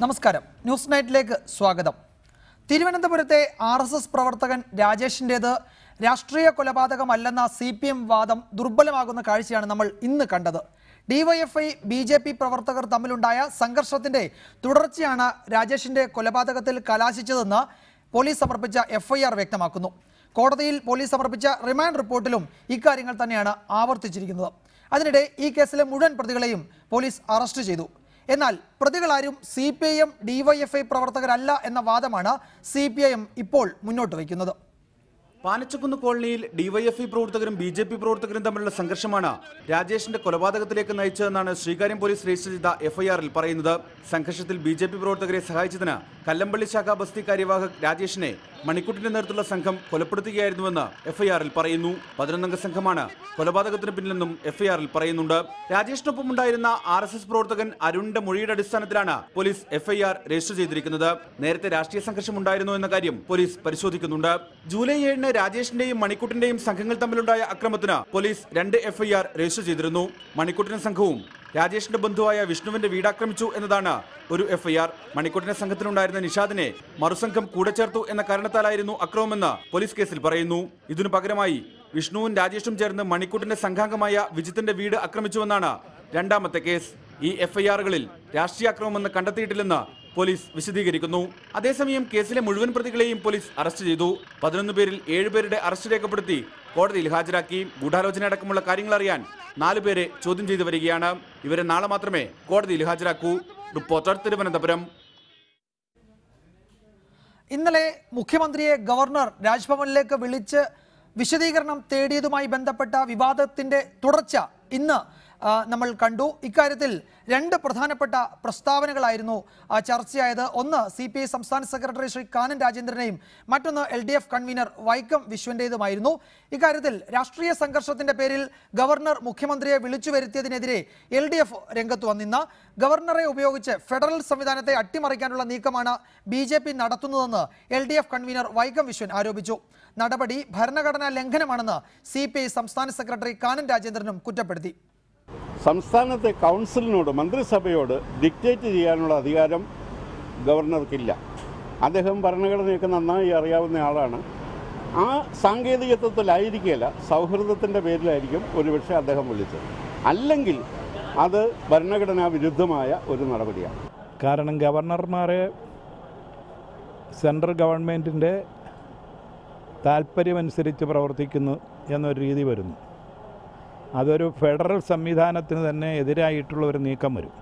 നമസ്കാരം ന്യൂസ് നൈറ്റിലേക്ക് സ്വാഗതം തിരുവനന്തപുരത്തെ ആർ എസ് എസ് പ്രവർത്തകൻ രാജേഷിൻ്റേത് രാഷ്ട്രീയ കൊലപാതകമല്ലെന്ന സി പി എം വാദം ദുർബലമാകുന്ന കാഴ്ചയാണ് നമ്മൾ ഇന്ന് കണ്ടത് ഡിവൈഎഫ്ഐ ബി ജെ പി പ്രവർത്തകർ തമ്മിലുണ്ടായ സംഘർഷത്തിന്റെ തുടർച്ചയാണ് രാജേഷിന്റെ കൊലപാതകത്തിൽ കലാശിച്ചതെന്ന് പോലീസ് സമർപ്പിച്ച എഫ്ഐആർ വ്യക്തമാക്കുന്നു കോടതിയിൽ പോലീസ് സമർപ്പിച്ച റിമാൻഡ് റിപ്പോർട്ടിലും ഇക്കാര്യങ്ങൾ തന്നെയാണ് ആവർത്തിച്ചിരിക്കുന്നത് അതിനിടെ ഈ കേസിലെ മുഴുവൻ പ്രതികളെയും പോലീസ് അറസ്റ്റ് ചെയ്തു എന്നാൽ പ്രതികളാരും C P I M DYFI പ്രവർത്തകരല്ല എന്ന വാദമാണ് സി പി ഐ എം ഇപ്പോൾ മുന്നോട്ട് വയ്ക്കുന്നത് പാനച്ചക്കുന്ന് കോളനിയിൽ ഡിവൈഎഫ്ഐ പ്രവർത്തകരും ബി ജെ പി പ്രവർത്തകരും തമ്മിലുള്ള സംഘർഷമാണ് രാജേഷിന്റെ കൊലപാതകത്തിലേക്ക് നയിച്ചതെന്നാണ് ശ്രീകാര്യം പോലീസ് രജിസ്റ്റർ ചെയ്ത എഫ്ഐആറിൽ പറയുന്നത് സംഘർഷത്തിൽ ബി ജെ പി പ്രവർത്തകരെ സഹായിച്ചതിന് കല്ലമ്പള്ളി ശാഖ ബസ്തി കാര്യവാഹക് രാജേഷിനെ മണിക്കുട്ടിന്റെ നേതൃത്വത്തിലുള്ള സംഘം കൊലപ്പെടുത്തുകയായിരുന്നുവെന്ന് എഫ്ഐആറിൽ പറയുന്നു പതിനൊന്നംഗ സംഘമാണ് കൊലപാതകത്തിന് പിന്നിലെന്നും എഫ്ഐആറിൽ പറയുന്നുണ്ട് രാജേഷിനൊപ്പം ഉണ്ടായിരുന്ന ആർ എസ് എസ് പ്രവർത്തകൻ അരുണിന്റെ മൊഴിയുടെ അടിസ്ഥാനത്തിലാണ് പോലീസ് എഫ്ഐആർ രജിസ്റ്റർ ചെയ്തിരിക്കുന്നത് നേരത്തെ രാഷ്ട്രീയ സംഘർഷം ഉണ്ടായിരുന്നു എന്ന കാര്യം പോലീസ് പരിശോധിക്കുന്നുണ്ട് ജൂലൈ ഏഴിന് രാജേഷിന്റെയും മണിക്കുട്ടിന്റെയും സംഘങ്ങൾ തമ്മിലുണ്ടായ അക്രമത്തിന് പോലീസ് രണ്ട് എഫ്ഐആർ രജിസ്റ്റർ ചെയ്തിരുന്നു മണിക്കുട്ടിനും സംഘവും രാജേഷിന്റെ ബന്ധുവായ വിഷ്ണുവിന്റെ വീടാക്രമിച്ചു എന്നതാണ് ഒരു എഫ്ഐആർ മണിക്കുട്ടിന്റെ സംഘത്തിലുണ്ടായിരുന്ന നിഷാദിനെ മറുസംഘം കൂടെ ചേർത്തു എന്ന കാരണത്താലായിരുന്നു അക്രമമെന്ന് പോലീസ് കേസിൽ പറയുന്നു ഇതിനു പകരമായി വിഷ്ണുവും രാജേഷും ചേർന്ന് മണിക്കുട്ടിന്റെ സംഘാംഗമായ വിജിത്തിന്റെ വീട് ആക്രമിച്ചുവെന്നാണ് രണ്ടാമത്തെ കേസ് ഈ എഫ്ഐആറുകളിൽ രാഷ്ട്രീയ അക്രമമെന്ന് കണ്ടെത്തിയിട്ടില്ലെന്ന് പോലീസ് വിശദീകരിക്കുന്നു അതേസമയം കേസിലെ മുഴുവൻ പ്രതികളെയും പോലീസ് അറസ്റ്റ് ചെയ്തു പതിനൊന്ന് പേരിൽ ഏഴുപേരുടെ അറസ്റ്റ് രേഖപ്പെടുത്തി കോടതിയിൽ ഹാജരാക്കി ഗൂഢാലോചന അടക്കമുള്ള കാര്യങ്ങൾ അറിയാൻ നാലുപേരെ ചോദ്യം ചെയ്തു വരികയാണ് ഇവരെ നാളെ മാത്രമേ കോടതിയിൽ ഹാജരാക്കൂ റിപ്പോർട്ടർ തിരുവനന്തപുരം ഇന്നലെ മുഖ്യമന്ത്രിയെ ഗവർണർ രാജ്ഭവനിലേക്ക് വിളിച്ച് വിശദീകരണം തേടിയതുമായി ബന്ധപ്പെട്ട വിവാദത്തിന്റെ തുടർച്ച ഇന്ന് ആ, നമ്മൾ കണ്ടു ഇക്കാര്യത്തിൽ രണ്ട് പ്രധാനപ്പെട്ട പ്രസ്താവനകളായിരുന്നു ആ, ചർച്ചയായത് ഒന്ന് സി പി ഐ സംസ്ഥാന സെക്രട്ടറി ശ്രീ കാനൻ രാജേന്ദ്രനെയും മറ്റൊന്ന് L D F convener Vaikom വിശ്വന്റേതുമായിരുന്നു ഇക്കാര്യത്തിൽ രാഷ്ട്രീയ സംഘർഷത്തിന്റെ പേരിൽ ഗവർണർ മുഖ്യമന്ത്രിയെ വിളിച്ചു വരുത്തിയതിനെതിരെ എൽ ഡി എഫ് രംഗത്ത് വന്നിന്ന് ഗവർണറെ ഉപയോഗിച്ച് ഫെഡറൽ സംവിധാനത്തെ അട്ടിമറിക്കാനുള്ള നീക്കമാണ് ബി ജെ പി നടത്തുന്നതെന്ന് L D F convener Vaikom Viswan ആരോപിച്ചു നടപടി ഭരണഘടനാ ലംഘനമാണെന്ന് സി പി ഐ സംസ്ഥാന സെക്രട്ടറി കാനൻ രാജേന്ദ്രനും കുറ്റപ്പെടുത്തി സംസ്ഥാനത്തെ കൗൺസിലിനോട് മന്ത്രിസഭയോട് ഡിക്റ്റേറ്റ് ചെയ്യാനുള്ള അധികാരം ഗവർണർക്കില്ല അദ്ദേഹം ഭരണഘടനയൊക്കെ നന്നായി അറിയാവുന്ന ആളാണ് ആ സാങ്കേതികത്വത്തിലായിരിക്കില്ല സൗഹൃദത്തിൻ്റെ പേരിലായിരിക്കും ഒരുപക്ഷെ അദ്ദേഹം വിളിച്ചത് അല്ലെങ്കിൽ അത് ഭരണഘടനാ വിരുദ്ധമായ ഒരു നടപടിയാണ് കാരണം ഗവർണർമാരെ സെൻട്രൽ ഗവൺമെൻറ്റിൻ്റെ താല്പര്യമനുസരിച്ച് പ്രവർത്തിക്കുന്നു എന്നൊരു രീതി വരുന്നു അതൊരു ഫെഡറൽ സംവിധാനത്തിന് തന്നെ എതിരായിട്ടുള്ള ഒരു നീക്കം വരും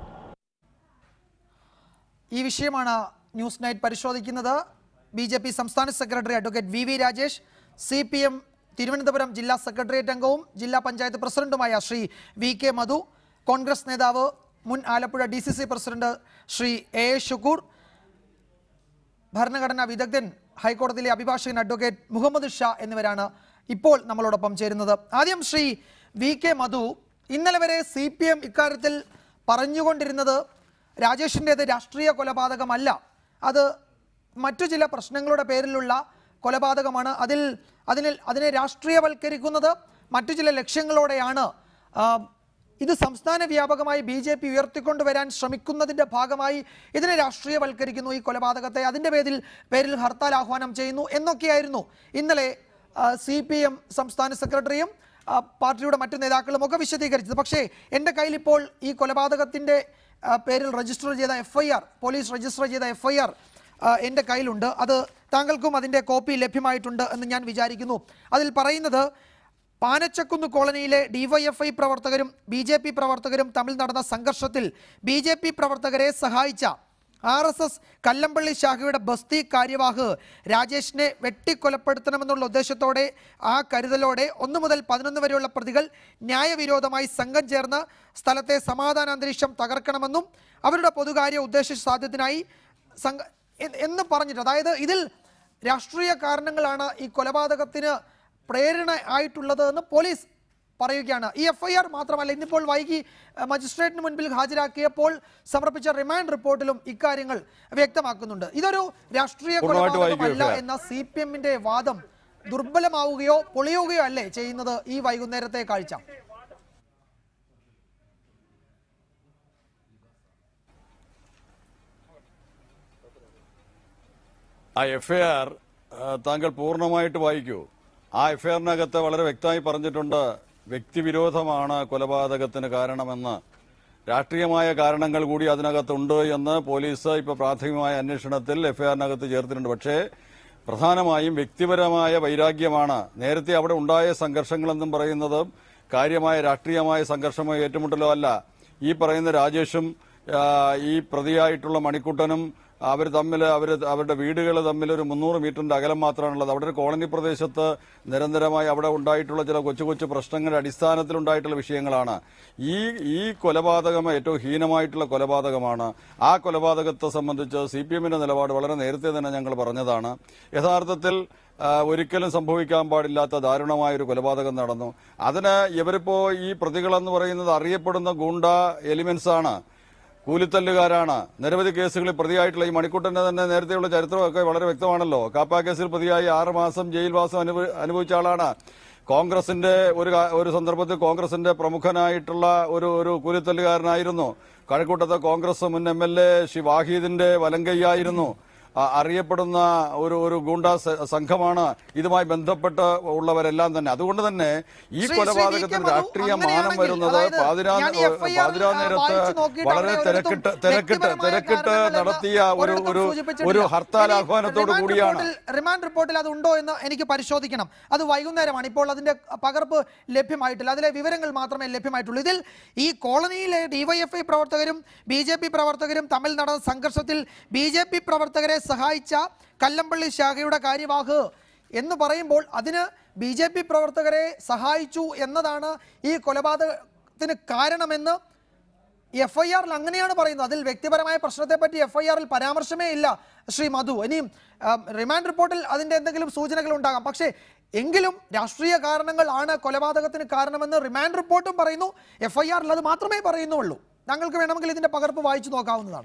ഈ വിഷയമാണ് ന്യൂസ് നൈറ്റ് പരിശോധിക്കുന്നത് ബി ജെ പി സംസ്ഥാന secretary advocate V V Rajesh C P M Thiruvananthapuram ജില്ലാ സെക്രട്ടേറിയറ്റ് അംഗവും ജില്ലാ പഞ്ചായത്ത് പ്രസിഡന്റുമായ ശ്രീ വി കെ മധു കോൺഗ്രസ് നേതാവ് മുൻ Alappuzha D C C president Shri A A Shukkoor ഭരണഘടനാ വിദഗ്ധൻ ഹൈക്കോടതിയിലെ അഭിഭാഷകൻ അഡ്വക്കേറ്റ് മുഹമ്മദ് ഷാ എന്നിവരാണ് ഇപ്പോൾ നമ്മളോടൊപ്പം ചേരുന്നത് ആദ്യം ശ്രീ വി കെ മധു ഇന്നലെ വരെ സി പി എം ഇക്കാര്യത്തിൽ പറഞ്ഞുകൊണ്ടിരുന്നത് രാജേഷിൻ്റേത് രാഷ്ട്രീയ കൊലപാതകമല്ല അത് മറ്റു ചില പ്രശ്നങ്ങളുടെ പേരിലുള്ള കൊലപാതകമാണ് അതിൽ അതിന് അതിനെ രാഷ്ട്രീയവൽക്കരിക്കുന്നത് മറ്റു ചില ലക്ഷ്യങ്ങളോടെയാണ് ആ, ഇത് സംസ്ഥാന വ്യാപകമായി ബി ജെ പി ഉയർത്തിക്കൊണ്ടുവരാൻ ശ്രമിക്കുന്നതിന്റെ ഭാഗമായി ഇതിനെ രാഷ്ട്രീയവൽക്കരിക്കുന്നു ഈ കൊലപാതകത്തെ അതിന്റെ പേരിൽ പേരിൽ ഹർത്താൽ ആഹ്വാനം ചെയ്യുന്നു എന്നൊക്കെയായിരുന്നു ഇന്നലെ സി പി എം സംസ്ഥാന സെക്രട്ടറിയും ആ, പാർട്ടിയുടെ മറ്റു നേതാക്കളും ഒക്കെ വിശദീകരിച്ചത് പക്ഷേ എൻ്റെ കയ്യിൽ ഇപ്പോൾ ഈ കൊലപാതകത്തിന്റെ ആ, പേരിൽ രജിസ്റ്റർ ചെയ്ത F I R police register ചെയ്ത എഫ് ഐ ആർ എൻ്റെ കയ്യിലുണ്ട് അത് താങ്കൾക്കും അതിൻ്റെ കോപ്പി ലഭ്യമായിട്ടുണ്ട് എന്ന് ഞാൻ വിചാരിക്കുന്നു അതിൽ പറയുന്നത് പാനച്ചക്കുന്ന് കോളനിയിലെ ഡിവൈഎഫ്ഐ പ്രവർത്തകരും ബി ജെ പി പ്രവർത്തകരും തമ്മിൽ നടന്ന സംഘർഷത്തിൽ ബി ജെ പി പ്രവർത്തകരെ സഹായിച്ച ആർ എസ് എസ് കല്ലമ്പള്ളി ശാഖയുടെ ബസ്തി കാര്യവാഹ് രാജേഷിനെ വെട്ടിക്കൊലപ്പെടുത്തണമെന്നുള്ള ഉദ്ദേശത്തോടെ ആ കരുതലോടെ ഒന്ന് മുതൽ പതിനൊന്ന് വരെയുള്ള പ്രതികൾ ന്യായവിരോധമായി സംഘം ചേർന്ന് സ്ഥലത്തെ സമാധാന അന്തരീക്ഷം തകർക്കണമെന്നും അവരുടെ പൊതുകാര്യ ഉദ്ദേശ സാധ്യത്തിനായി സംഘ എ- എന്ന് പറഞ്ഞിട്ട് അതായത് ഇതിൽ രാഷ്ട്രീയ കാരണങ്ങളാണ് ഈ കൊലപാതകത്തിന് പ്രേരണ ആയിട്ടുള്ളത് എന്ന് പോലീസ് പറയുകയാണ് ഈ എഫ് ഐ ആർ മാത്രമല്ല ഇന്നിപ്പോൾ വൈകി അഹ്, മജിസ്ട്രേറ്റിന് മുൻപിൽ ഹാജരാക്കിയപ്പോൾ സമർപ്പിച്ച റിമാൻഡ് റിപ്പോർട്ടിലും ഇക്കാര്യങ്ങൾ വ്യക്തമാക്കുന്നുണ്ട് ഇതൊരു രാഷ്ട്രീയ പൂർണ്ണമായിട്ട് കൊലപാതകമല്ല വായിക്കൂ, എന്ന സി പി എമ്മിന്റെ വാദം ദുർബലമാവുകയോ പൊളിയുകയോ അല്ലേ ചെയ്യുന്നത് ഈ വൈകുന്നേരത്തെ കാഴ്ച ആ എഫ് ഐ ആർ താങ്കൾ പൂർണ്ണമായിട്ട് വായിക്കൂ ആ എഫ് ഐ ആറിനകത്ത് വളരെ വ്യക്തമായി പറഞ്ഞിട്ടുണ്ട് വ്യക്തിവിരോധമാണ് കൊലപാതകത്തിന് കാരണമെന്ന് രാഷ്ട്രീയമായ കാരണങ്ങൾ കൂടി അതിനകത്തുണ്ട് എന്ന് പോലീസ് ഇപ്പോൾ പ്രാഥമികമായ അന്വേഷണത്തിൽ എഫ് ഐ ആറിനകത്ത് ചേർത്തിട്ടുണ്ട് പക്ഷേ പ്രധാനമായും വ്യക്തിപരമായ വൈരാഗ്യമാണ് നേരത്തെ അവിടെ ഉണ്ടായ സംഘർഷങ്ങളെന്നും പറയുന്നത് കാര്യമായ രാഷ്ട്രീയമായ സംഘർഷമോ ഏറ്റുമുട്ടലോ അല്ല ഈ പറയുന്ന രാജേഷും ആ, ഈ പ്രതിയായിട്ടുള്ള മണിക്കുട്ടനും അവർ തമ്മിൽ അവർ അവരുടെ വീടുകൾ തമ്മിൽ ഒരു മുന്നൂറ് മീറ്ററിന്റെ അകലം മാത്രമാണുള്ളത് അവിടെ ഒരു കോളനി പ്രദേശത്ത് നിരന്തരമായി അവിടെ ഉണ്ടായിട്ടുള്ള ചില കൊച്ചു കൊച്ചു പ്രശ്നങ്ങളുടെ അടിസ്ഥാനത്തിൽ ഉണ്ടായിട്ടുള്ള വിഷയങ്ങളാണ് ഈ ഈ കൊലപാതകം ഏറ്റവും ഹീനമായിട്ടുള്ള കൊലപാതകമാണ് ആ കൊലപാതകത്തെ സംബന്ധിച്ച് സി പി എമ്മിന്റെ നിലപാട് വളരെ നേരത്തെ തന്നെ ഞങ്ങൾ പറഞ്ഞതാണ് യഥാർത്ഥത്തിൽ ആ, ഒരിക്കലും സംഭവിക്കാൻ പാടില്ലാത്ത ദാരുണമായ ഒരു കൊലപാതകം നടന്നു അതിന് ഇവരിപ്പോ ഈ പ്രതികളെന്ന് പറയുന്നത് അറിയപ്പെടുന്ന ഗൂണ്ട എലിമെന്റ്സ് ആണ് കൂലിത്തല്ലുകാരാണ് നിരവധി കേസുകളിൽ പ്രതിയായിട്ടുള്ള ഈ മണിക്കുട്ടന്റെ തന്നെ നേരത്തെയുള്ള ചരിത്രമൊക്കെ വളരെ വ്യക്തമാണല്ലോ കാപ്പ കേസിൽ പ്രതിയായി ആറ് മാസം ജയിൽവാസം അനുഭവ- അനുഭവിച്ച ആളാണ് കോൺഗ്രസിന്റെ ഒരു കാ- ഒരു സന്ദർഭത്തിൽ കോൺഗ്രസിന്റെ പ്രമുഖനായിട്ടുള്ള ഒരു ഒരു കൂലിത്തല്ലുകാരനായിരുന്നു കഴക്കൂട്ടത്തെ കോൺഗ്രസ് മുൻ എം എൽ എ ശ്രീ വാഹീദിന്റെ വലങ്കയ്യായിരുന്നു ആ, അറിയപ്പെടുന്ന ഒരു ഒരു ഗൂണ്ട സ- സംഘമാണ് ഇതുമായി ബന്ധപ്പെട്ട് ഉള്ളവരെല്ലാം തന്നെ അതുകൊണ്ട് തന്നെ ഈ ശ്രീ- ശ്രീ കൊലപാതകത്തിന് വി. കെ. മധു, രാഷ്ട്രീയ മാനം അങ്ങനെയാണെങ്കിൽ, വരുന്നത് അതായത് പാതിരാ ഞാൻ ഈ FIR ൽ, പാതിരാ ആ, നേരത്ത് വായിച്ച് നോക്കിയിട്ട് വളരെ അവിടെ തിരക്കിട്ട് ഒരിടത്തും തിരക്കിട്ട് വ്യക്തിപരമായ തിരക്കിട്ട് കാരണങ്ങളെന്ന് നടത്തിയ ഒരു ഒരിടത്തും ഒരു സൂചിപ്പിച്ചിട്ടില്ല. ഒരു ഹർത്താൽ ഇനി ആഹ്വാനത്തോടു റിമാൻഡ് കൂടിയാണ് റിപ്പോർട്ടിൽ- റിമാൻഡ് റിപ്പോർട്ടിൽ അത് ഉണ്ടോ എന്ന് എനിക്ക് പരിശോധിക്കണം അത് വൈകുന്നേരമാണ് ഇപ്പോൾ അതിന്റെ പകർപ്പ് ലഭ്യമായിട്ടില്ല അതിലെ വിവരങ്ങൾ മാത്രമേ ലഭ്യമായിട്ടുള്ളൂ ഇതിൽ ഈ കോളനിയിലെ ഡിവൈഎഫ്ഐ പ്രവർത്തകരും ബി ജെ പി പ്രവർത്തകരും തമ്മിൽ നടന്ന സംഘർഷത്തിൽ ബി ജെ പി പ്രവർത്തകരെ സഹായിച്ച കല്ലമ്പള്ളി ശാഖയുടെ കാര്യവാഹ് എന്ന് പറയുമ്പോൾ അതിന് ബി ജെ പി പ്രവർത്തകരെ സഹായിച്ചു എന്നതാണ് ഈ കൊലപാതകത്തിന് കാരണമെന്ന് എഫ് ഐ ആറിൽ അങ്ങനെയാണ് പറയുന്നത് അതിൽ വ്യക്തിപരമായ പ്രശ്നത്തെ പറ്റി എഫ് ഐ ആറിൽ പരാമർശമേ ഇല്ല ശ്രീ മധു ഇനിയും ആ, റിമാൻഡ് റിപ്പോർട്ടിൽ അതിന്റെ എന്തെങ്കിലും സൂചനകൾ ഉണ്ടാകാം പക്ഷേ എങ്കിലും രാഷ്ട്രീയ കാരണങ്ങൾ ആണ് കൊലപാതകത്തിന് കാരണമെന്ന് റിമാൻഡ് റിപ്പോർട്ടും പറയുന്നു എഫ് ഐ ആറിൽ അത് മാത്രമേ പറയുന്നുള്ളൂ താങ്കൾക്ക് വേണമെങ്കിൽ ഇതിന്റെ പകർപ്പ് വായിച്ചു നോക്കാവുന്നതാണ്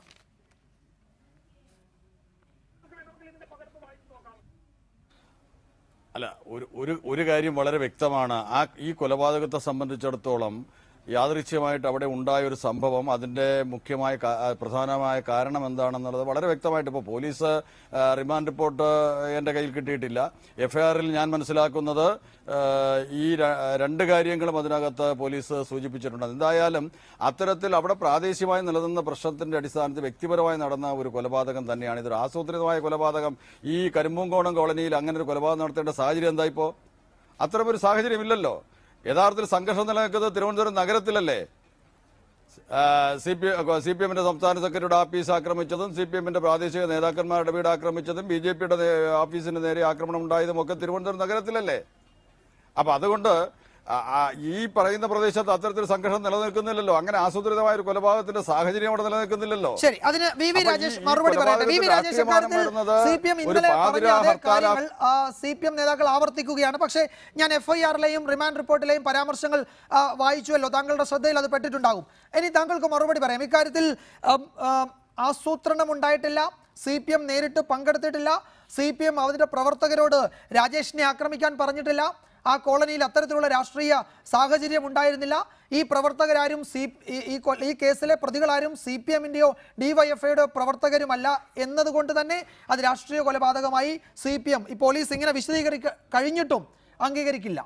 അല്ല ഒരു ഒരു ഒരു കാര്യം വളരെ വ്യക്തമാണ് ആ ഈ കൊലപാതകത്തെ സംബന്ധിച്ചിടത്തോളം യാദൃച്ഛ്യമായിട്ട് അവിടെ ഉണ്ടായ ഒരു സംഭവം അതിന്റെ മുഖ്യമായ കാ- ആ, പ്രധാനമായ കാരണം എന്താണെന്നുള്ളത് വളരെ വ്യക്തമായിട്ട് ഇപ്പോൾ പോലീസ് ആ, റിമാൻഡ് റിപ്പോർട്ട് എന്റെ കയ്യിൽ കിട്ടിയിട്ടില്ല എഫ്ഐആറിൽ ഞാൻ മനസ്സിലാക്കുന്നത് ആ, ഈ ര- രണ്ട് കാര്യങ്ങളും അതിനകത്ത് പോലീസ് സൂചിപ്പിച്ചിട്ടുണ്ട് എന്തായാലും അത്തരത്തിൽ അവിടെ പ്രാദേശികമായി നിലനിന്ന പ്രശ്നത്തിന്റെ അടിസ്ഥാനത്തിൽ വ്യക്തിപരമായി നടന്ന ഒരു കൊലപാതകം തന്നെയാണ് ഇതൊരു ആസൂത്രിതമായ കൊലപാതകം ഈ കരിമ്പൂങ്കോണം കോളനിയിൽ അങ്ങനെ ഒരു കൊലപാതകം നടത്തേണ്ട സാഹചര്യം എന്താ ഇപ്പോ അത്തരമൊരു സാഹചര്യം ഇല്ലല്ലോ യഥാർത്ഥത്തിൽ സംഘർഷം നിലനിൽക്കുന്നത് തിരുവനന്തപുരം നഗരത്തിലല്ലേ സി പി സി പി എമ്മിന്റെ സംസ്ഥാന സെക്രട്ടറിയുടെ ഓഫീസ് ആക്രമിച്ചതും സി പി എമ്മിന്റെ പ്രാദേശിക നേതാക്കന്മാരുടെ വീട് ആക്രമിച്ചതും ബി ജെ പിയുടെ ഓഫീസിന് നേരെ ആക്രമണം ഉണ്ടായതും ഒക്കെ തിരുവനന്തപുരം നഗരത്തിലല്ലേ അപ്പൊ അതുകൊണ്ട് ആ, ആ, ഈ പറയുന്ന പ്രദേശത്ത് അത്തരത്തിൽ സംഘർഷം നിലനിൽക്കുന്നില്ലല്ലോ അങ്ങനെ ആസൂത്രിതമായ ഒരു കൊലപാതകത്തിന്റെ സാഹചര്യം അവിടെ നിലനിൽക്കുന്നില്ലല്ലോ ശരി അതിന് വി വി അപ്പൊ രാജേഷ് ഈ- ഈ മറുപടി പറയട്ടെ വി വി കൊലപാതകത്തിന് രാജേഷ് രാഷ്ട്രീയമാനം അക്കാര്യത്തിൽ വരുന്നത് സി പി എം ഒരു ഇന്നലെ പറഞ്ഞ പാതിരാ അതേ ഹർത്താൽ കാര്യങ്ങൾ സി പി എം നേതാക്കൾ ആവർത്തിക്കുകയാണ് പക്ഷേ ഞാൻ എഫ് ഐ ആറിലെയും റിമാൻഡ് റിപ്പോർട്ടിലെയും പരാമർശങ്ങൾ ആ, വായിച്ചുവല്ലോ താങ്കളുടെ ശ്രദ്ധയിൽ അത് പെട്ടിട്ടുണ്ടാകും ഇനി താങ്കൾക്ക് മറുപടി പറയാം ഇക്കാര്യത്തിൽ ഉം, ഉം, ആസൂത്രണം ഉണ്ടായിട്ടില്ല സി പി എം നേരിട്ട് പങ്കെടുത്തിട്ടില്ല സി പി എം അതിന്റെ പ്രവർത്തകരോട് രാജേഷിനെ ആക്രമിക്കാൻ പറഞ്ഞിട്ടില്ല ആ കോളനിയിൽ അത്തരത്തിലുള്ള രാഷ്ട്രീയ സാഹചര്യം ഉണ്ടായിരുന്നില്ല ഈ പ്രവർത്തകരാരും സി ഈ- ഈ കൊ- ഈ കേസിലെ പ്രതികളാരും സി പി എമ്മിൻ്റെയോ ഡിവൈഎഫ്ഐയുടെ പ്രവർത്തകരുമല്ല എന്നതുകൊണ്ട് തന്നെ അത് രാഷ്ട്രീയ കൊലപാതകമായി സി പി എം ഈ പോലീസ് ഇങ്ങനെ വിശദീകരിക്ക കഴിഞ്ഞിട്ടും അംഗീകരിക്കില്ല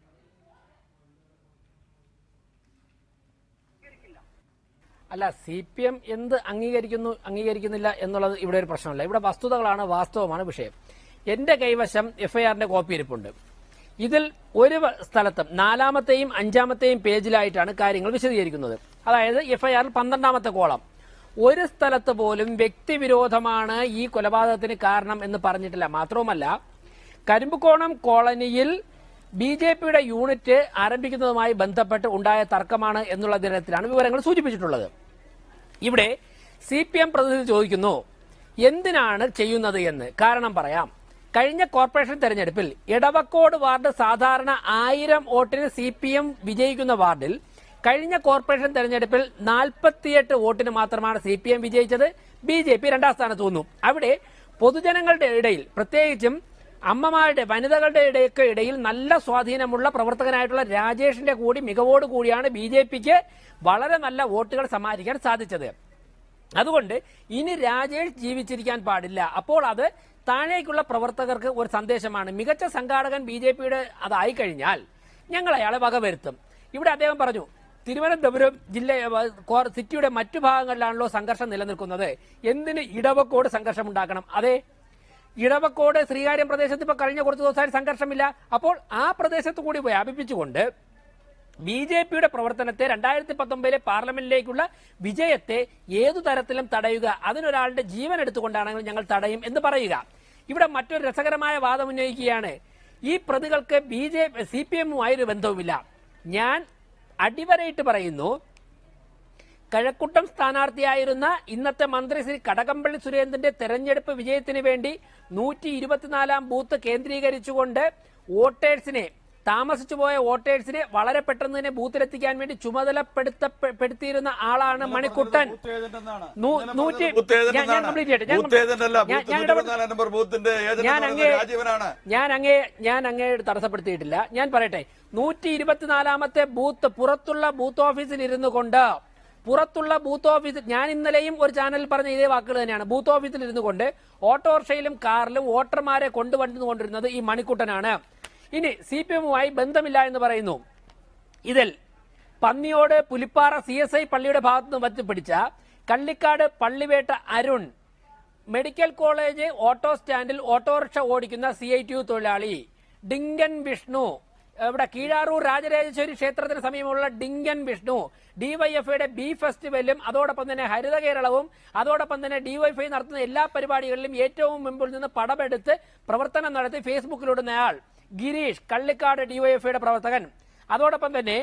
അല്ല സി പി എം എന്ത് അംഗീകരിക്കുന്നു അംഗീകരിക്കുന്നില്ല എന്നുള്ളത് ഇവിടെ ഒരു പ്രശ്നമല്ല ഇവിടെ വസ്തുതകളാണ് വാസ്തവമാണ് വിഷയം എന്റെ കൈവശം എഫ്ഐആറിന്റെ കോപ്പി ഇരിപ്പുണ്ട് ഇതിൽ ഒരു വ- സ്ഥലത്തും നാലാമത്തെയും അഞ്ചാമത്തെയും പേജിലായിട്ടാണ് കാര്യങ്ങൾ വിശദീകരിക്കുന്നത് അതായത് എഫ്ഐആറിൽ പന്ത്രണ്ടാമത്തെ കോളം ഒരു സ്ഥലത്ത് പോലും വ്യക്തിവിരോധമാണ് ഈ കൊലപാതകത്തിന് കാരണം എന്ന് പറഞ്ഞിട്ടില്ല മാത്രവുമല്ല കരിമ്പുകോണം കോളനിയിൽ ബി ജെ പിയുടെ യൂണിറ്റ് ആരംഭിക്കുന്നതുമായി ബന്ധപ്പെട്ട് ഉണ്ടായ തർക്കമാണ് എന്നുള്ള ദിനത്തിലാണ് വിവരങ്ങൾ സൂചിപ്പിച്ചിട്ടുള്ളത് ഇവിടെ സി പി എം പ്രതിനിധി ചോദിക്കുന്നു എന്തിനാണ് ചെയ്യുന്നത് എന്ന് കാരണം പറയാം കഴിഞ്ഞ കോർപ്പറേഷൻ തെരഞ്ഞെടുപ്പിൽ ഇടവക്കോട് വാർഡ് സാധാരണ ആയിരം വോട്ടിന് സി പി എം വിജയിക്കുന്ന വാർഡിൽ കഴിഞ്ഞ കോർപ്പറേഷൻ തെരഞ്ഞെടുപ്പിൽ നാൽപ്പത്തിയെട്ട് വോട്ടിന് മാത്രമാണ് സി പി എം വിജയിച്ചത് ബി ജെ പി രണ്ടാം സ്ഥാനത്ത് വന്നു അവിടെ പൊതുജനങ്ങളുടെ ഇടയിൽ പ്രത്യേകിച്ചും അമ്മമാരുടെ വനിതകളുടെ ഇടയൊക്കെ ഇടയിൽ നല്ല സ്വാധീനമുള്ള പ്രവർത്തകനായിട്ടുള്ള രാജേഷിന്റെ കൂടി മികവോട് കൂടിയാണ് ബി ജെ പിക്ക് വളരെ നല്ല വോട്ടുകൾ സമ്മാനിക്കാൻ സാധിച്ചത് അതുകൊണ്ട് ഇനി രാജേഷ് ജീവിച്ചിരിക്കാൻ പാടില്ല അപ്പോൾ അത് താഴേക്കുള്ള പ്രവർത്തകർക്ക് ഒരു സന്ദേശമാണ് മികച്ച സംഘാടകൻ ബി ജെ പിയുടെ അതായി കഴിഞ്ഞാൽ ഞങ്ങൾ അയാളെ വകവരുത്തും ഇവിടെ അദ്ദേഹം പറഞ്ഞു തിരുവനന്തപുരം ജില്ല ഏഹ്, കോ- സിറ്റിയുടെ മറ്റു ഭാഗങ്ങളിലാണല്ലോ സംഘർഷം നിലനിൽക്കുന്നത് എന്തിന് ഇടവക്കോട് സംഘർഷം ഉണ്ടാക്കണം അതെ ഇടവക്കോട് ശ്രീകാര്യം പ്രദേശത്ത് ഇപ്പൊ കഴിഞ്ഞ കുറച്ച് ദിവസമായിട്ട് സംഘർഷമില്ല അപ്പോൾ ആ പ്രദേശത്ത് കൂടി വ്യാപിപ്പിച്ചുകൊണ്ട് ബി ജെ പിയുടെ പ്രവർത്തനത്തെ രണ്ടായിരത്തി പത്തൊമ്പതിലെ പാർലമെന്റിലേക്കുള്ള വിജയത്തെ ഏതു തരത്തിലും തടയുക അതിനൊരാളുടെ ജീവൻ എടുത്തുകൊണ്ടാണെങ്കിൽ ഞങ്ങൾ തടയും എന്ന് പറയുക ഇവിടെ മറ്റൊരു രസകരമായ വാദം ഉന്നയിക്കുകയാണ് ഈ പ്രതികൾക്ക് ബി ജെ സി പി എമ്മുമായൊരു ബന്ധവുമില്ല ഞാൻ അടിവരയിട്ട് പറയുന്നു കഴക്കൂട്ടം സ്ഥാനാർത്ഥിയായിരുന്ന ഇന്നത്തെ മന്ത്രി ശ്രീ കടകംപള്ളി സുരേന്ദ്രന്റെ തെരഞ്ഞെടുപ്പ് വിജയത്തിന് വേണ്ടി നൂറ്റി ഇരുപത്തിനാലാം ബൂത്ത് കേന്ദ്രീകരിച്ചുകൊണ്ട് വോട്ടേഴ്സിനെ താമസിച്ചു പോയ വോട്ടേഴ്സിനെ വളരെ പെട്ടെന്ന് തന്നെ ബൂത്തിലെത്തിക്കാൻ വേണ്ടി ചുമതലപ്പെടുത്തപ്പെടുത്തിയിരുന്ന ആളാണ് മണിക്കുട്ടൻ നൂ- നൂറ്റി ഞാൻ- ഞാൻ complete ചെയ്യട്ടെ. ഞാൻ ബൂത്ത് ഏജന്റ് അല്ല ഞാൻ- ബൂത്ത് ഞാൻ നൂറ്റി ഇടപെട- പതിനാലാം നമ്പർ ബൂത്തിന്റെ ഏജന്റ് ഞാൻ എന്ന് അങ്ങേ പറയുന്നത് രാജീവനാണ് ഞാൻ അങ്ങേ ഞാൻ അങ്ങേ തടസ്സപ്പെടുത്തിയിട്ടില്ല ഞാൻ പറയട്ടെ നൂറ്റി ഇരുപത്തിനാലാമത്തെ ബൂത്ത് പുറത്തുള്ള ബൂത്ത് ഓഫീസിൽ ഇരുന്നു കൊണ്ട് പുറത്തുള്ള ബൂത്ത് ഓഫീസിൽ ഞാൻ ഇന്നലെയും ഒരു ചാനലിൽ പറഞ്ഞ ഇതേ വാക്കുകൾ തന്നെയാണ് ബൂത്ത് ഓഫീസിൽ ഇരുന്നു കൊണ്ട് ഓട്ടോറിക്ഷയിലും കാറിലും വോട്ടർമാരെ കൊണ്ടുവന്നുകൊണ്ടിരുന്നത് ഈ മണിക്കുട്ടനാണ് ഇനി സി പി എമ്മുമായി ബന്ധമില്ല എന്ന് പറയുന്നു ഇതിൽ Panniyode Pulippara C S I പള്ളിയുടെ ഭാഗത്ത് നിന്ന് വച്ച് പിടിച്ച Kallikkad Pallivetta Arun medical college auto സ്റ്റാൻഡിൽ ഓട്ടോറിക്ഷ ഓടിക്കുന്ന സി ഐ ടി യു തൊഴിലാളി ഡിങ്കൻ വിഷ്ണു ഇവിടെ കീഴാറൂർ രാജരാജേശ്വരി ക്ഷേത്രത്തിന് സമീപമുള്ള ഡിങ്കൻ വിഷ്ണു ഡിവൈഎഫ്ഐയുടെ ബി ഫെസ്റ്റിവലും അതോടൊപ്പം തന്നെ ഹരിത കേരളവും അതോടൊപ്പം തന്നെ ഡിവൈഎഫ്ഐ നടത്തുന്ന എല്ലാ പരിപാടികളിലും ഏറ്റവും മുമ്പിൽ നിന്ന് പടമെടുത്ത് പ്രവർത്തനം നടത്തി ഫേസ്ബുക്കിലിടുന്നയാൾ ഗിരീഷ് കള്ളിക്കാട് ഡിവൈഎഫ്ഐയുടെ പ്രവർത്തകൻ അതോടൊപ്പം തന്നെ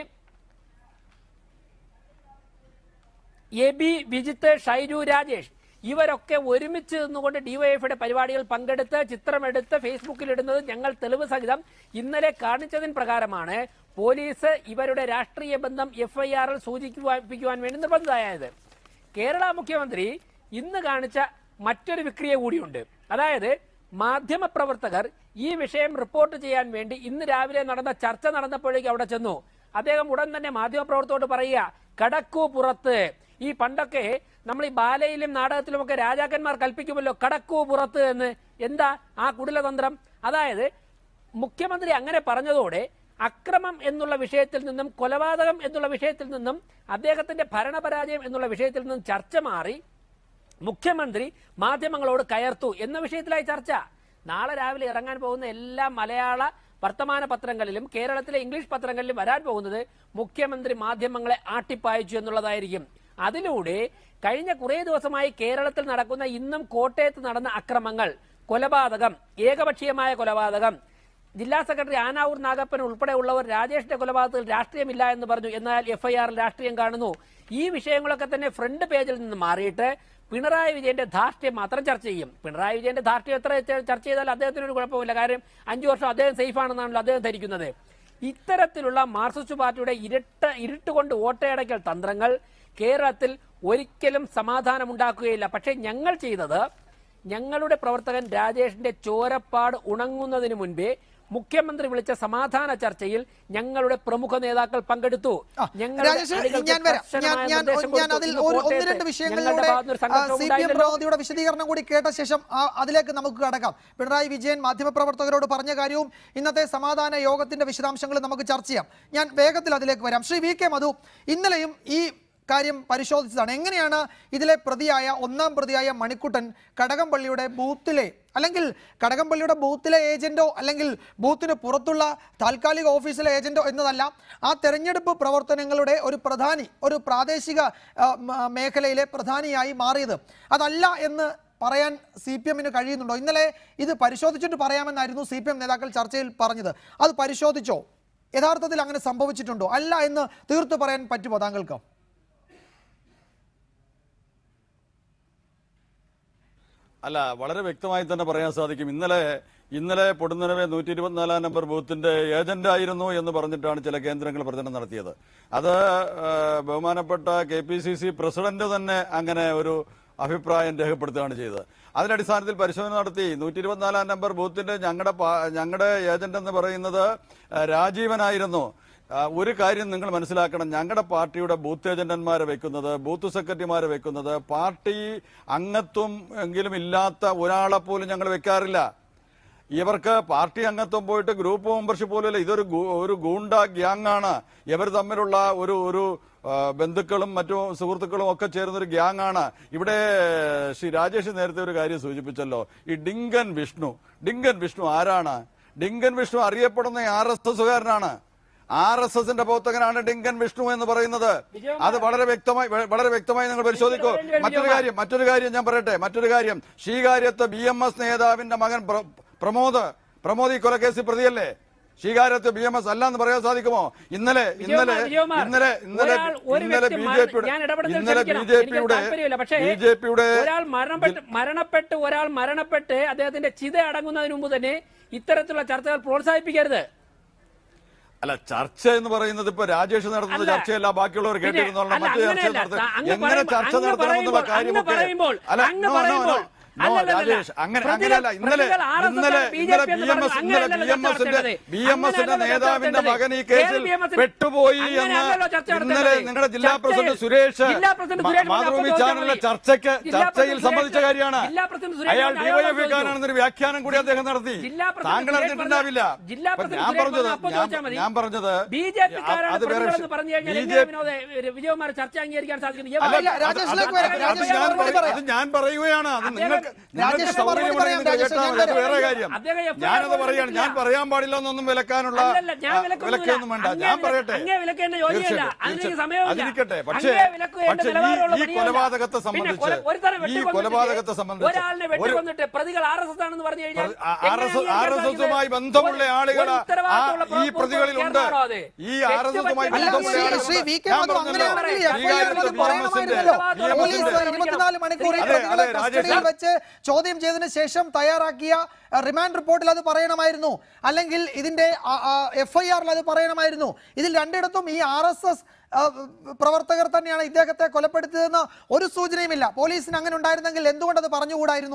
എബി വിജിത്ത് ഷൈജു രാജേഷ് ഇവരൊക്കെ ഒരുമിച്ച് നിന്നുകൊണ്ട് ഡിവൈഎഫ്ഐയുടെ പരിപാടികൾ പങ്കെടുത്ത് ചിത്രമെടുത്ത് ഫേസ്ബുക്കിൽ ഇടുന്നത് ഞങ്ങൾ തെളിവ് സഹിതം ഇന്നലെ കാണിച്ചതിന് പ്രകാരമാണ് പോലീസ് ഇവരുടെ രാഷ്ട്രീയ ബന്ധം എഫ്ഐആറിൽ സൂചിപ്പിക്കുവാൻ വേണ്ടി നിർബന്ധിതമായത് കേരള മുഖ്യമന്ത്രി ഇന്ന് കാണിച്ച മറ്റൊരു വിക്രിയ കൂടിയുണ്ട് അതായത് മാധ്യമപ്രവർത്തകർ ഈ വിഷയം റിപ്പോർട്ട് ചെയ്യാൻ വേണ്ടി ഇന്ന് രാവിലെ നടന്ന ചർച്ച നടന്നപ്പോഴേക്കും അവിടെ ചെന്നു അദ്ദേഹം ഉടൻ തന്നെ മാധ്യമപ്രവർത്തകരോട് പറയുക കടക്കൂ പുറത്ത് ഈ പണ്ടൊക്കെ നമ്മൾ ഈ ബാലയിലും നാടകത്തിലും ഒക്കെ രാജാക്കന്മാർ കൽപ്പിക്കുമല്ലോ കടക്കൂ പുറത്ത് എന്ന് എന്താ ആ കുടിലതന്ത്രം അതായത് മുഖ്യമന്ത്രി അങ്ങനെ പറഞ്ഞതോടെ അക്രമം എന്നുള്ള വിഷയത്തിൽ നിന്നും കൊലപാതകം എന്നുള്ള വിഷയത്തിൽ നിന്നും അദ്ദേഹത്തിന്റെ ഭരണപരാജയം എന്നുള്ള വിഷയത്തിൽ നിന്നും ചർച്ച മാറി മുഖ്യമന്ത്രി മാധ്യമങ്ങളോട് കയർത്തു എന്ന വിഷയത്തിലായി ചർച്ച നാളെ രാവിലെ ഇറങ്ങാൻ പോകുന്ന എല്ലാ മലയാള വർത്തമാന പത്രങ്ങളിലും കേരളത്തിലെ ഇംഗ്ലീഷ് പത്രങ്ങളിലും വരാൻ പോകുന്നത് മുഖ്യമന്ത്രി മാധ്യമങ്ങളെ ആട്ടിപ്പായിച്ചു എന്നുള്ളതായിരിക്കും അതിലൂടെ കഴിഞ്ഞ കുറേ ദിവസമായി കേരളത്തിൽ നടക്കുന്ന ഇന്നും കോട്ടയത്ത് നടന്ന അക്രമങ്ങൾ കൊലപാതകം ഏകപക്ഷീയമായ കൊലപാതകം ജില്ലാ സെക്രട്ടറി ആനാവൂർ നാഗപ്പൻ ഉൾപ്പെടെയുള്ളവർ രാജേഷിന്റെ കൊലപാതകത്തിൽ രാഷ്ട്രീയമില്ല എന്ന് പറഞ്ഞു എന്നാൽ എഫ്ഐആറിൽ രാഷ്ട്രീയം കാണുന്നു ഈ വിഷയങ്ങളൊക്കെ തന്നെ ഫ്രണ്ട് പേജിൽ നിന്ന് മാറിയിട്ട് പിണറായി വിജയന്റെ ധാർഷ്ട്യം മാത്രം ചർച്ച ചെയ്യും പിണറായി വിജയന്റെ ധാർഷ്ട്യം എത്ര ച- ചർച്ച ചെയ്താൽ അദ്ദേഹത്തിന് ഒരു കുഴപ്പമില്ല കാര്യം അഞ്ചു വർഷം അദ്ദേഹം സേഫ് ആണെന്നാണല്ലോ അദ്ദേഹം ധരിക്കുന്നത് ഇത്തരത്തിലുള്ള മാർക്സിസ്റ്റ് പാർട്ടിയുടെ ഇരട്ട ഇരുട്ടുകൊണ്ട് വോട്ടയടക്കൽ തന്ത്രങ്ങൾ കേരളത്തിൽ ഒരിക്കലും സമാധാനമുണ്ടാക്കുകയില്ല പക്ഷേ ഞങ്ങൾ ചെയ്തത് ഞങ്ങളുടെ പ്രവർത്തകൻ രാജേഷിന്റെ ചോരപ്പാട് ഉണങ്ങുന്നതിന് മുൻപേ മുഖ്യമന്ത്രി വിളിച്ച സമാധാന ചർച്ചയിൽ ഞങ്ങളുടെ പ്രമുഖ നേതാക്കൾ പങ്കെടുത്തു ആ, ഞങ്ങളുടെ രാജേഷ് അണികൾക്ക് ഞാൻ വരാം ഞാൻ കർശനമായ ഞാൻ നിർദ്ദേശം ഞാൻ കൊടുത്തു. അതിൽ ഇന്ന് ഒരു ഒന്ന് കോട്ടയത്ത് രണ്ട് ഞങ്ങളുടെ വിഷയങ്ങളിലൂടെ ഭാഗത്തുനിന്ന് ഒരു സംഘർഷവും സി പി എം ഉണ്ടായില്ലല്ലോ. പ്രതിനിധിയുടെ വിശദീകരണം കൂടി കേട്ട ശേഷം ആ അതിലേക്ക് നമുക്ക് കടക്കാം പിണറായി വിജയൻ മാധ്യമപ്രവർത്തകരോട് പറഞ്ഞ കാര്യവും ഇന്നത്തെ സമാധാന യോഗത്തിന്റെ വിശദാംശങ്ങളും നമുക്ക് ചർച്ച ചെയ്യാം ഞാൻ വേഗത്തിൽ അതിലേക്ക് വരാം ശ്രീ വി കെ മധു ഇന്നലെയും ഈ കാര്യം പരിശോധിച്ചതാണ് എങ്ങനെയാണ് ഇതിലെ പ്രതിയായ ഒന്നാം പ്രതിയായ മണിക്കുട്ടൻ കടകംപള്ളിയുടെ ബൂത്തിലെ അല്ലെങ്കിൽ കടകംപള്ളിയുടെ ബൂത്തിലെ ഏജന്റോ അല്ലെങ്കിൽ ബൂത്തിന് പുറത്തുള്ള താൽക്കാലിക ഓഫീസിലെ ഏജന്റോ എന്നതല്ല ആ തെരഞ്ഞെടുപ്പ് പ്രവർത്തനങ്ങളുടെ ഒരു പ്രധാനി ഒരു പ്രാദേശിക ആ, മ- മേഖലയിലെ പ്രധാനിയായി മാറിയത് അതല്ല എന്ന് പറയാൻ സി പി എമ്മിന് കഴിയുന്നുണ്ടോ ഇന്നലെ ഇത് പരിശോധിച്ചിട്ട് പറയാമെന്നായിരുന്നു സി പി എം നേതാക്കൾ ചർച്ചയിൽ പറഞ്ഞത് അത് പരിശോധിച്ചോ യഥാർത്ഥത്തിൽ അങ്ങനെ സംഭവിച്ചിട്ടുണ്ടോ അല്ല എന്ന് തീർത്തു പറയാൻ പറ്റുമോ താങ്കൾക്ക് അല്ല വളരെ വ്യക്തമായി തന്നെ പറയാൻ സാധിക്കും ഇന്നലെ ഇന്നലെ പൊടുന്നനവെ നൂറ്റി ഇരുപത്തിനാലാം നമ്പർ ബൂത്തിന്റെ ഏജന്റ് ആയിരുന്നു എന്ന് പറഞ്ഞിട്ടാണ് ചില കേന്ദ്രങ്ങൾ പ്രചരണം നടത്തിയത് അത് ആ, ബഹുമാനപ്പെട്ട K P C C president തന്നെ അങ്ങനെ ഒരു അഭിപ്രായം രേഖപ്പെടുത്തുകയാണ് ചെയ്തത് അതിന്റെ അടിസ്ഥാനത്തിൽ പരിശോധന നടത്തി നൂറ്റി ഇരുപത്തിനാലാം നമ്പർ ബൂത്തിന്റെ ഞങ്ങളുടെ ഞങ്ങളുടെ ഏജന്റ് എന്ന് പറയുന്നത് ആ, രാജീവനായിരുന്നു ആ, ഒരു കാര്യം നിങ്ങൾ മനസ്സിലാക്കണം ഞങ്ങളുടെ പാർട്ടിയുടെ ബൂത്ത് ഏജന്റന്മാരെ വെക്കുന്നത് ബൂത്ത് സെക്രട്ടറിമാരെ വെക്കുന്നത് പാർട്ടി അംഗത്വം എങ്കിലും ഇല്ലാത്ത ഒരാളെ പോലും ഞങ്ങൾ വെക്കാറില്ല ഇവർക്ക് പാർട്ടി അംഗത്വം പോയിട്ട് ഗ്രൂപ്പ് മെമ്പർഷിപ്പ് പോലും ഇല്ല ഇതൊരു ഗു- ഒരു ഗൂണ്ട ഗ്യാങ് ആണ് ഇവർ തമ്മിലുള്ള ഒരു ഒരു ആ, ബന്ധുക്കളും മറ്റു സുഹൃത്തുക്കളും ഒക്കെ ചേർന്ന ഒരു ഗ്യാങ് ആണ് ഇവിടെ ശ്രീ രാജേഷ് നേരത്തെ ഒരു കാര്യം സൂചിപ്പിച്ചല്ലോ ഈ ഡിങ്കൻ വിഷ്ണു ഡിങ്കൻ വിഷ്ണു ആരാണ് ഡിങ്കൻ വിഷ്ണു അറിയപ്പെടുന്ന ആർ എസ് എസുകാരനാണ് ആർ എസ് എസിന്റെ പ്രവർത്തകനാണ് ഡിങ്കൻ വിഷ്ണു എന്ന് പറയുന്നത് അത് വളരെ വ്യക്തമായി വ- വളരെ വ്യക്തമായി നിങ്ങൾ പരിശോധിക്കൂ മറ്റൊരു കാര്യം മറ്റൊരു കാര്യം ഞാൻ പറയട്ടെ മറ്റൊരു കാര്യം ശ്രീകാര്യത്ത് ബി എം എസ് നേതാവിന്റെ മകൻ പ്ര- പ്രമോദ് പ്രമോദ് ഈ കൊലക്കേസിൽ പ്രതിയല്ലേ ശ്രീകാര്യത്ത് ബി എം എസ് അല്ലാന്ന് പറയാൻ സാധിക്കുമോ ഇന്നലെ ഇന്നലെ വിജയകുമാർ, ഇന്നലെ ഇന്നലെ ഒരാൾ ഒരു ഇന്നലെ വ്യക്തി ബി മര- ജെ പിയുടെ ഞാൻ ഇടപെടുന്നതിൽ ഇന്നലെ ബി ക്ഷമിക്കണം. ജെ എനിക്ക് പിയുടെ താല്പര്യമില്ല. പക്ഷേ ബി ജെ പിയുടെ ഒരാൾ മരണപ്പെട്ട് മരണപ്പെട്ട് ഒരാൾ മരണപ്പെട്ട് അദ്ദേഹത്തിന്റെ ചിത അടങ്ങുന്നതിന് മുമ്പ് തന്നെ ഇത്തരത്തിലുള്ള ചർച്ചകൾ പ്രോത്സാഹിപ്പിക്കരുത് അല്ല ചർച്ച എന്ന് പറയുന്നത് ഇപ്പൊ രാജേഷ് നടത്തുന്ന അല്ല. ചർച്ചയല്ല ബാക്കിയുള്ളവർ പിന്നെ, കേട്ടിരുന്നുള്ള അല്ല, മറ്റു ചർച്ച അങ്ങനെയല്ല. നടത്തുക അങ്ങ് എങ്ങനെ പറയുമ്പോൾ- ചർച്ച അങ്ങ് നടത്തണമെന്നുള്ള പറയുമ്പോൾ- കാര്യമൊക്കെ അങ്ങ് പറയുമ്പോൾ- അല്ല അങ്ങ് no, no, no. പറയുമ്പോൾ- No, അല്ലല്ലല്ല. രാജേഷ് അങ്ങനെ പ്രതികൾ- അങ്ങനെയല്ല ഇന്നലെ പ്രതികൾ RSS ഇന്നലെ BJP ഇന്നലെ എന്ന് ബി എം എസ് പറഞ്ഞത് ഇന്നലെ ബി അങ്ങനെയല്ലല്ലോ എം എസിന്റെ ചർച്ച ബി എം എസിന്റെ അങ്ങനെയല്ലല്ലോ നേതാവിന്റെ ചർച്ച മകൻ ഈ നടത്തേണ്ടത്. കേസിൽ ഏത് BMS? പെട്ടുപോയി എന്ന് അങ്ങനെയല്ലല്ലോ ചർച്ച ഇന്നലെ നടത്തേണ്ടത്. നിങ്ങളുടെ ജില്ലാ ചർച്ചയിൽ- പ്രസിഡന്റ് സുരേഷ് ജില്ലാ പ്രസിഡന്റ് സുരേഷ് ബാബു മാതൃഭൂമി അപ്പോൾ ചാനലിലെ ചോദിച്ചാൽ ചർച്ചയ്ക്ക് മതി. ജില്ലാ ചർച്ചയിൽ പ്രസിഡന്റ് സംബന്ധിച്ച സുരേഷ് കാര്യമാണ് ജില്ലാ പ്രസിഡന്റ് സുരേഷ് അയാൾ ബാബു അയാളോട് ഡിവൈഎഫ്ഐക്കാരാണെന്നൊരു വ്യാഖ്യാനം കൂടി അദ്ദേഹം നടത്തി ജില്ലാ പ്രസിഡന്റ് താങ്കൾ സുരേഷ് അറിഞ്ഞിട്ടുണ്ടാവില്ല പറഞ്ഞ- ജില്ലാ അപ്പൊ പ്രസിഡന്റ് ഞാൻ സുരേഷ് പറഞ്ഞത് പറഞ്ഞ അപ്പോൾ ഞാൻ- ചോദിച്ചാൽ മതി. ഞാൻ പറഞ്ഞത് ബി ജെ പിക്കാരാണ് അത് വേറെ പ്രതികളെന്ന് പറഞ്ഞു കഴിഞ്ഞാൽ ബി എങ്ങനെ ജെ വിനോദ് വിജയകുമാർ ചർച്ച അംഗീകരിക്കാൻ സാധിക്കുന്നത് അല്ല, ഇവ- രാജേഷ് രാജേഷിലേക്ക് വരാം. അത് രാജേഷ് ഞാൻ മറുപടി പറയും. പറയാം. അത് ഞാൻ പറയുകയാണ് അത് അദ്ദേഹം- നിങ്ങൾക്ക് നിങ്ങൾക്ക് രാജേഷിന് മറുപടി പറയാം. സൗകര്യമുണ്ടെങ്കിൽ രാജേഷ് കേട്ടാൽ ഞാൻ മതി. അത് പറയാം. വേറെ കാര്യം അദ്ദേഹം എപ്പോഴും ഞാനത് പറയാണ് ഞാൻ പറഞ്ഞിട്ടില്ല. പറയാൻ പാടില്ല എന്നൊന്നും വിലക്കാനുള്ള അല്ലല്ല, ഞാൻ ആ, വിലക്കൊന്നുമില്ല. വിലക്കൊന്നും വേണ്ട അങ്ങേ ഞാൻ വില- പറയട്ടെ അങ്ങേ വിലക്കേണ്ട ജോലിയല്ല. തീർച്ചയായിട്ടും, അതിന് തീർച്ചയായിട്ടും. സമയമില്ല. അതിരിക്കട്ടെ പക്ഷേ അങ്ങേ വിലക്കേണ്ട പക്ഷേ ഈ- നിലവാരമുള്ള ഈ പണിയല്ല. കൊലപാതകത്തെ പിന്നെ സംബന്ധിച്ച് കൊല- ഒരുത്തനെ ഈ വെട്ടിക്കൊന്നിട്ട് കൊലപാതകത്തെ സംബന്ധിച്ച് ഒരാളിനെ ഒരു വെട്ടിക്കൊന്നിട്ട് പ്രതികൾ ആർ എസ് എസ് ആണെന്ന് പറഞ്ഞു കഴിഞ്ഞാൽ ആർ എസ് എങ്ങനെ ആർ എസ് എസുമായി സാധിക്കുന്നത്? ബന്ധമുള്ള ഒരു- ആളുകൾ ഒരു ഉത്തരവാദിത്തമുള്ള ഈ പ്രവർത്തകർ പ്രതികളിലുണ്ട് ചേർന്നാണോ അത്? ഈ ആർ എസ് എസുമായി തെറ്റ് അല്ല ബന്ധമുള്ള ശ്രീ ആളുകൾ ശ്രീ വി കെ ഞാൻ മധു പറഞ്ഞല്ലോ, അങ്ങനെയാണെങ്കിൽ ഈ എഫ്ഐആറിൽ കാര്യത്തിൽ അത് ബി എം പറയണമായിരുന്നല്ലോ എസിന്റെ- ബി എം പോലീസ് എസിന്റെ- ഇരുപത്തിനാല് മണിക്കൂർ ഈ അതെ, പ്രതികളെ അതെ, കസ്റ്റഡിയിൽ രാജേഷ്. വെച്ച് ചോദ്യം ചെയ്തതിനു ശേഷം തയ്യാറാക്കിയ അഹ്, റിമാൻഡ് റിപ്പോർട്ടിൽ അത് പറയണമായിരുന്നു അല്ലെങ്കിൽ ഇതിന്റെ എഫ്ഐആറിൽ അത് പറയണമായിരുന്നു ഇതിൽ രണ്ടിടത്തും ഈ ആർ എസ് എസ് പ്രവർത്തകർ തന്നെയാണ് ഇദ്ദേഹത്തെ കൊലപ്പെടുത്തിയതെന്ന് ഒരു സൂചനയുമില്ല പോലീസിന് അങ്ങനെ ഉണ്ടായിരുന്നെങ്കിൽ എന്തുകൊണ്ട് അത് പറഞ്ഞുകൂടായിരുന്നു